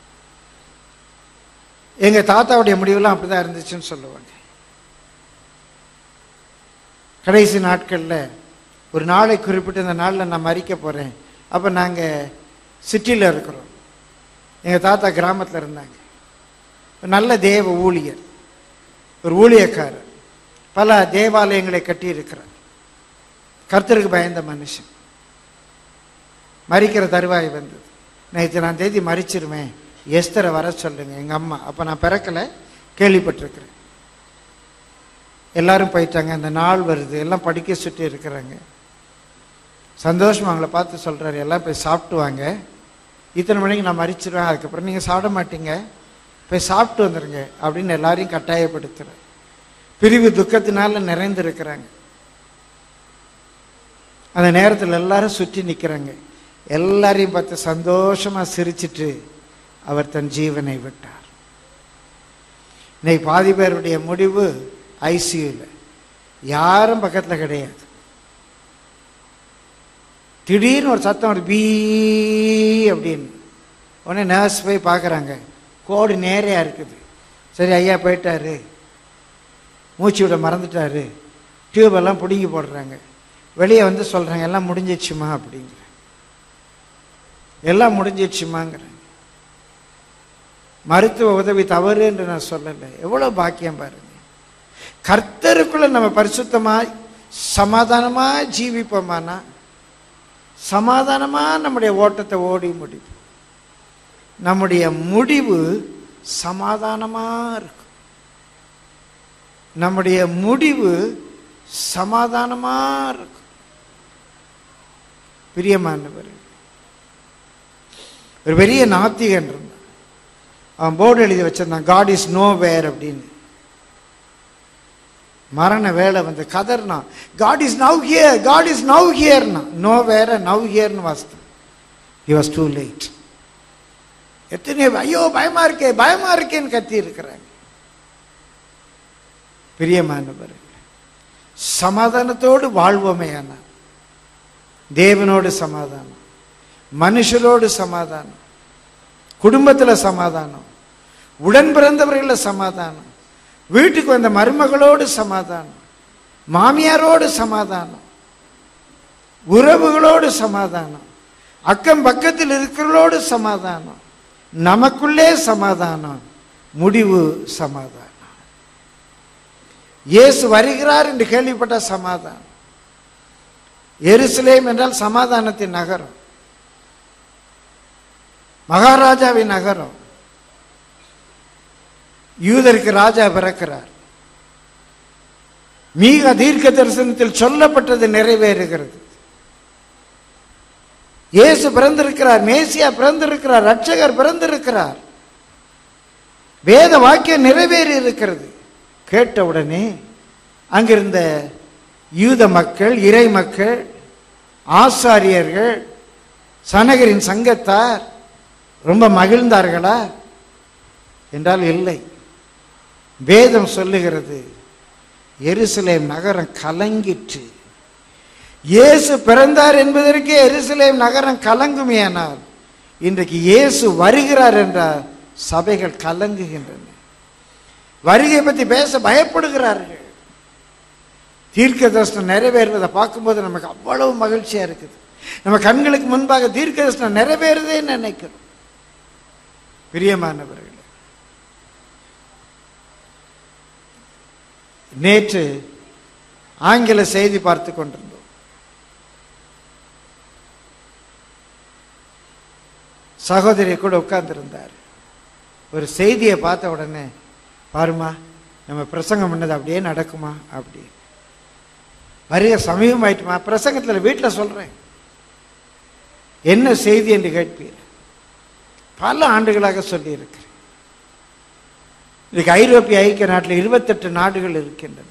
எங்க தாத்தாவுடைய முடிவெல்லாம் அப்படிதான் இருந்துச்சுன்னு சொல்லுவாங்க கடைசி நாட்கள்ல ஒரு நாளை குறிப்பிட்டு இந்த நாளில் நான் மறிக்க போறேன் அப்ப நாங்க சிட்டியில் இருக்கிறோம் எங்க தாத்தா கிராமத்துல இருந்தாங்க ஒரு நல்ல தேவ ஊழியர் ஒரு ஊழியக்காரர் பல தேவாலயங்களை கட்டி இருக்கிறார் கர்த்தருக்கு பயந்த மனுஷன் மறிக்கிற தருவாய் வந்தது நேற்று நான் தேதி மறிச்சிருவேன் எஸ்தரை வர சொல்லுங்க எங்க அம்மா அப்ப நான் பிறக்கல கேள்விப்பட்டிருக்கிறேன் எல்லாரும் போயிட்டாங்க அந்த நாள் வருது எல்லாம் படிக்க சுற்றி இருக்கிறாங்க சந்தோஷம் அவங்கள பார்த்து சொல்றாரு எல்லாம் போய் சாப்பிட்டு வாங்க இத்தனை மணிக்கு நான் மறிச்சிருவேன் அதுக்கப்புறம் நீங்க சாப்பிட மாட்டீங்க போய் சாப்பிட்டு வந்துருங்க அப்படின்னு எல்லாரையும் கட்டாயப்படுத்துறார் பிரிவு துக்கத்தினால நிறைந்திருக்கிறாங்க அந்த நேரத்தில் எல்லாரும் சுற்றி நிற்கிறாங்க எல்லாரையும் பார்த்து சந்தோஷமா சிரிச்சிட்டு அவர் தன் ஜீவனை விட்டார் இன்னைக்கு பாதி பேருடைய முடிவு ஐசியூல யாரும் பக்கத்துல கிடையாது திடீர்னு ஒரு சத்தம் ஒரு பீ அப்படின்னு உடனே நர்ஸ் போய் பார்க்குறாங்க கோடு நேரையா இருக்குது சரி ஐயா போயிட்டாரு மூச்சு விட மறந்துட்டாரு டியூப் எல்லாம் பிடுங்கி போடுறாங்க வெளியே வந்து சொல்றாங்க எல்லாம் முடிஞ்சிச்சுமா அப்படிங்கிற எல்லாம் முடிஞ்சிச்சுமாங்கிறாங்க மருத்துவ உதவி தவறு என்று நான் சொல்லலை எவ்வளவு பாக்கியம் பாருங்க கர்த்தருக்குள்ள நம்ம பரிசுத்தமா சமாதானமா ஜீவிப்போமானா சமாதானமா நம்முடைய ஓட்டத்தை ஓடி முடிப்போம் நம்முடைய முடிவு சமாதானமா இருக்கும் நம்முடைய முடிவு சமாதானமா இருக்கும் பிரியமானவர் ஒரு பெரிய நாத்திகன் இருந்தான் அவன் போர்டு எழுதி வச்சிருந்தான் காட் இஸ் நோ வேர் அப்படின்னு மரண வேலை வந்து கதர்னா God is now here God is now ஹியர்னா நோ வேற நவ் ஹியர்னு வாசித்தான் ஹி வாஸ் டூ லேட் எத்தனை ஐயோ பயமா இருக்கே பயமா இருக்கேன்னு கத்தி இருக்கிறாங்க பிரியமானவர் சமாதானத்தோடு வாழ்வோமே ஆனா தேவனோடு சமாதானம் மனுஷரோடு சமாதானம் குடும்பத்துல சமாதானம் உடன் பிறந்தவர்கள சமாதானம் வீட்டுக்கு வந்த மருமகளோடு சமாதானம் மாமியாரோடு சமாதானம் உறவுகளோடு சமாதானம் அக்கம் பக்கத்தில் இருக்கிறவர்களோடு சமாதானம் நமக்குள்ளே சமாதானம் முடிவு சமாதானம் இயேசு வருகிறார் என்று கேள்விப்பட்ட சமாதானம் எருசலேம் என்றால் சமாதானத்தின் நகரம் மகாராஜாவின் நகரம் யூதருக்கு ராஜா பிறக்கிறார் மீக தீர்க்க தரிசனத்தில் சொல்லப்பட்டது நிறைவேறுகிறது இயேசு பிறந்திருக்கிறார் மேசியா பிறந்திருக்கிறார் ரட்சகர் பிறந்திருக்கிறார் வேத வாக்கியம் நிறைவேறி இருக்கிறது கேட்ட உடனே அங்கிருந்த யூத மக்கள் இறை மக்கள் ஆசாரியர்கள் சனகரின் சங்கத்தார் ரொம்ப மகிழ்ந்தார்களா என்றால் இல்லை வேதம் சொல்லுகிறது எருசலேம் நகரம் கலங்கிற்று இயேசு பிறந்தார் என்பதற்கே எருசலேம் நகரம் கலங்குமேயானால் இன்றைக்கு இயேசு வருகிறார் என்றால் சபைகள் கலங்குகின்றன வருகை பற்றி பேச பயப்படுகிறார்கள் தீர்க்க தரிசனம் நிறைவேறுவதை பார்க்கும்போது நமக்கு அவ்வளவு மகிழ்ச்சியா இருக்குது நம்ம கண்களுக்கு முன்பாக தீர்க்க தரிசனம் நிறைவேறுதே நினைக்கிறோம் பிரியமானவர்களே நேற்று ஆங்கில செய்தி பார்த்து கொண்டிருந்தோம் சகோதரி கூட உட்கார்ந்திருந்தார் ஒரு செய்தியை பார்த்த உடனே பாருமா நம்ம பிரசங்கம் பண்ணது அப்படியே நடக்குமா அப்படி வருக சமீபம் ஆயிட்டுமா பிரசங்கத்தில் வீட்டில் சொல்றேன் என்ன செய்தி என்று கேட்பீர் பல ஆண்டுகளாக சொல்லியிருக்கிறேன் இன்னைக்கு ஐரோப்பிய ஐக்கிய நாட்டில் இருபத்தெட்டு நாடுகள் இருக்கின்றன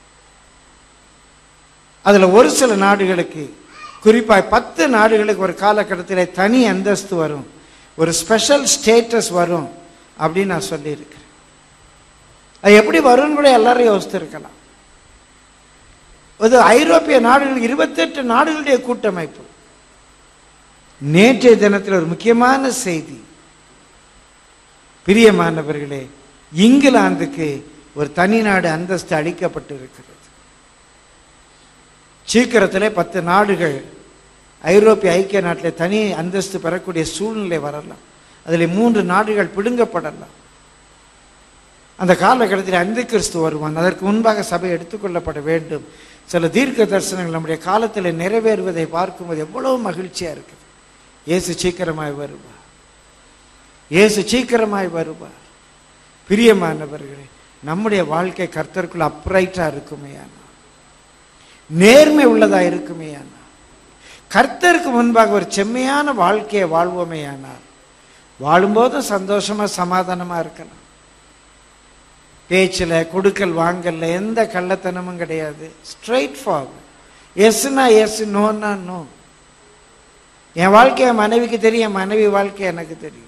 அதுல ஒரு சில நாடுகளுக்கு குறிப்பாக பத்து நாடுகளுக்கு ஒரு காலகட்டத்தில் தனி அந்தஸ்து வரும் ஒரு ஸ்பெஷல் ஸ்டேட்டஸ் வரும் அப்படின்னு நான் சொல்லியிருக்கிறேன் அது எப்படி வரும்னு கூட எல்லாரும் யோசித்திருக்கலாம் அது ஐரோப்பிய நாடுகள் இருபத்தெட்டு நாடுகளுடைய கூட்டமைப்பு நேற்றைய தினத்தில் ஒரு முக்கியமான செய்தி பிரியமானவர்களே இங்கிலாந்துக்கு ஒரு தனி நாடு அந்தஸ்து அளிக்கப்பட்டு இருக்கிறது சீக்கிரத்திலே பத்து நாடுகள் ஐரோப்பிய ஐக்கிய நாட்டில் தனி அந்தஸ்து பெறக்கூடிய சூழ்நிலை வரலாம் அதில் மூன்று நாடுகள் பிடுங்கப்படலாம் அந்த காலகட்டத்தில் அந்த கிறிஸ்து வருவான் அதற்கு முன்பாக சபை எடுத்துக்கொள்ளப்பட வேண்டும் சில தீர்க்க தரிசனங்கள் நம்முடைய காலத்தில் நிறைவேறுவதை பார்க்கும்போது எவ்வளவு மகிழ்ச்சியா இருக்குது இயேசு சீக்கிரமாய் வருவார் இயேசு சீக்கிரமாய் வருவார் பிரியமானவர்களே நம்முடைய வாழ்க்கை கர்த்தருக்குள்ள அப்ரைட்டா இருக்குமே ஆனால் நேர்மை உள்ளதா இருக்குமே ஆனால் கர்த்தருக்கு முன்பாக ஒரு செம்மையான வாழ்க்கையை வாழ்வோமே ஆனால் வாழும்போது சந்தோஷமா சமாதானமா இருக்கலாம் பேச்சில் கொடுக்கல் வாங்கல்ல எந்த கள்ளத்தனமும் கிடையாது ஸ்ட்ரைட் ஃபார்வர்ட் எஸ்னா எஸ் நோன்னா நோ என் வாழ்க்கை என் மனைவிக்கு தெரியும் என் மனைவி வாழ்க்கை எனக்கு தெரியும்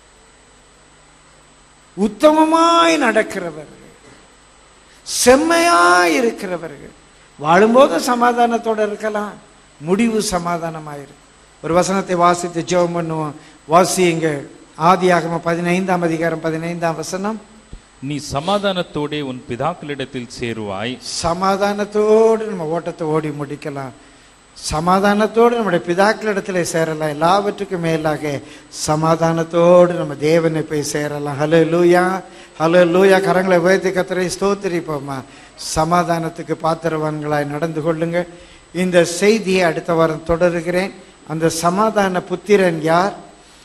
உத்தமமாய் நடக்கிறவர்கள் செம்மையாய் இருக்கிறவர்கள் வாழும்போது சமாதானத்தோட இருக்கலாம் முடிவு சமாதானமாயிருக்கு ஒரு வசனத்தை வாசித்து ஜெபம் பண்ணுவோம் வாசியுங்க ஆதியாகம பதினைந்தாம் அதிகாரம் பதினைந்தாம் வசனம் நீ சமாதானத்தோடே உன் பிதாக்களிடத்தில் சேருவாய் சமாதானத்தோடு நம்ம ஓட்டத்தை ஓடி முடிக்கலாம் சமாதானத்தோடு நம்முடைய பிதாக்களிடத்துல சேரலாம் எல்லாவற்றுக்கும் மேலாக சமாதானத்தோடு நம்ம தேவனை போய் சேரலாம் ஹலோ லூயா ஹலோ லூயா கரங்களை உயர்த்தி கத்தரை ஸ்தோத்திரிப்போமா சமாதானத்துக்கு பாத்திரவான்களாய் நடந்து கொள்ளுங்க இந்த செய்தியை அடுத்த வாரம் தொடருகிறேன் அந்த சமாதான புத்திரன் யார்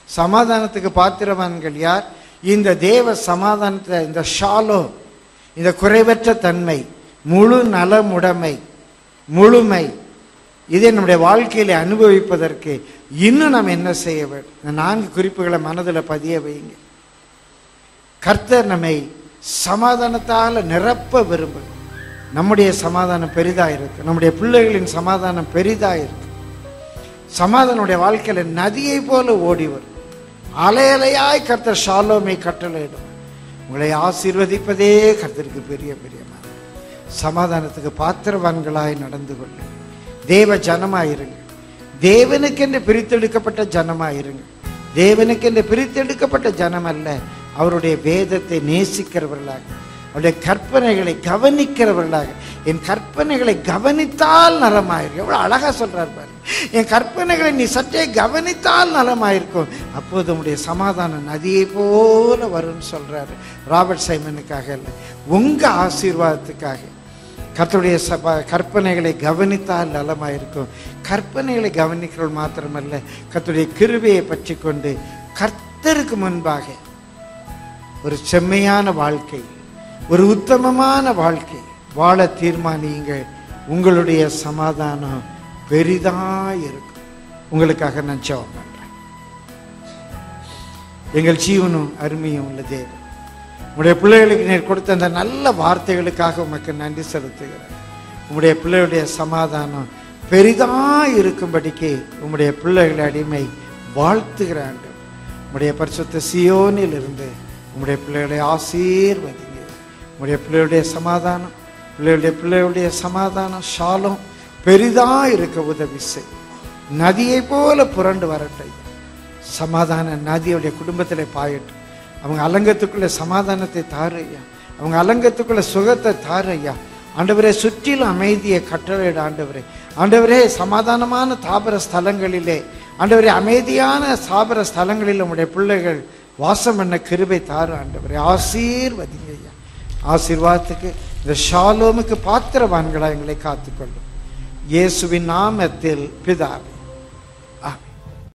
சமாதானத்துக்கு பாத்திரவான்கள் யார் இந்த தேவ சமாதானத்தை இந்த ஷாலோ இந்த குறைவற்ற தன்மை முழு நலமுடைமை முழுமை இதை நம்முடைய வாழ்க்கையில அனுபவிப்பதற்கு இன்னும் நாம் என்ன செய்ய வேண்டும் இந்த நான்கு குறிப்புகளை மனதில் பதிய வைங்க கர்த்தர் நம்மை சமாதானத்தால் நிரப்ப விரும்புகிறார் நம்முடைய சமாதானம் பெரிதா இருக்கு நம்முடைய பிள்ளைகளின் சமாதானம் பெரிதா இருக்கு சமாதானுடைய வாழ்க்கையில நதியை போல ஓடி வரும் அலை அலையாய் கர்த்தர் ஷாலோமை கட்டளையிடும் உங்களை ஆசீர்வதிப்பதே கர்த்தருக்கு பெரிய பிரியமான சமாதானத்துக்கு பாத்திரவான்களாய் நடந்து கொள்ளுங்கள் தேவ ஜனமாயிருங்க தேவனுக்கென்று பிரித்தெடுக்கப்பட்ட ஜனமாயிருங்க தேவனுக்கென்று பிரித்தெடுக்கப்பட்ட ஜனம் அல்ல அவருடைய வேதத்தை நேசிக்கிறவர்களாக அவருடைய கற்பனைகளை கவனிக்கிறவர்களாக என் கற்பனைகளை கவனித்தால் நலமாயிருக்கும் எவ்வளவு அழகா சொல்றார் பாருங்க என் கற்பனைகளை நீ சற்றே கவனித்தால் நலமாயிருக்கும் அப்போது உங்களுடைய சமாதான நதியை போல வரும்னு சொல்றாரு ராபர்ட் சைமனுக்காக இல்லை உங்க ஆசீர்வாதத்துக்காக கர்த்தருடைய சபா கற்பனைகளை கவனித்தால் நலமாயிருக்கும் கற்பனைகளை கவனிக்கிறவள் மாத்திரமல்ல கர்த்தருடைய கிருபையை பற்றி கொண்டு கர்த்தருக்கு முன்பாக ஒரு செம்மையான வாழ்க்கை ஒரு உத்தமமான வாழ்க்கை வாழ தீர்மானியுங்கள் உங்களுடைய சமாதானம் பெரிதாய் இருக்கும் உங்களுக்காக நான் ஜெபம் பண்றேன் எங்கள் ஜீவனும் அருமையும் உள்ள தேவன் உங்களுடைய பிள்ளைகளுக்கு நீர் கொடுத்த அந்த நல்ல வார்த்தைகளுக்காக உமக்கு நன்றி செலுத்துகிறேன் உங்களுடைய பிள்ளைகளுடைய சமாதானம் பெரிதாய் இருக்கும்படிக்கு உங்களுடைய பிள்ளைகளை அடிமை வாழ்த்துகிறான் உங்களுடைய பரிசுத்த சியோனில் இருந்து உங்களுடைய பிள்ளைகளை ஆசீர்வதிங்க உங்களுடைய பிள்ளைகளுடைய சமாதானம் பிள்ளைகளுடைய பிள்ளைகளுடைய சமாதானம் ஷாலும் பெரிதா இருக்க உதவி செய் நதியை போல புரண்டு வரட்டும் சமாதான நதியுடைய குடும்பத்தில் பாயட்டும் அவங்க அலங்கத்துக்குள்ள சமாதானத்தை தாரு ஐயா அவங்க அலங்கத்துக்குள்ள சுகத்தை தாரு ஐயா ஆண்டவரே சுற்றிலும் அமைதியை கட்டளையிட ஆண்டவரே ஆண்டவரே சமாதானமான தாபர ஸ்தலங்களிலே ஆண்டவரே அமைதியான தாபர ஸ்தலங்களில் உங்களுடைய பிள்ளைகள் வாசம் பண்ண கிருபை தாரு ஆண்டவரே ஆசீர்வதிங்க ஐயா ஆசீர்வாதத்துக்கு இந்த ஷாலோமுக்கு பாத்திரவான்களா எங்களை காத்துக்கொள்ளும் இயேசுவின் நாமத்தில் பிதாவே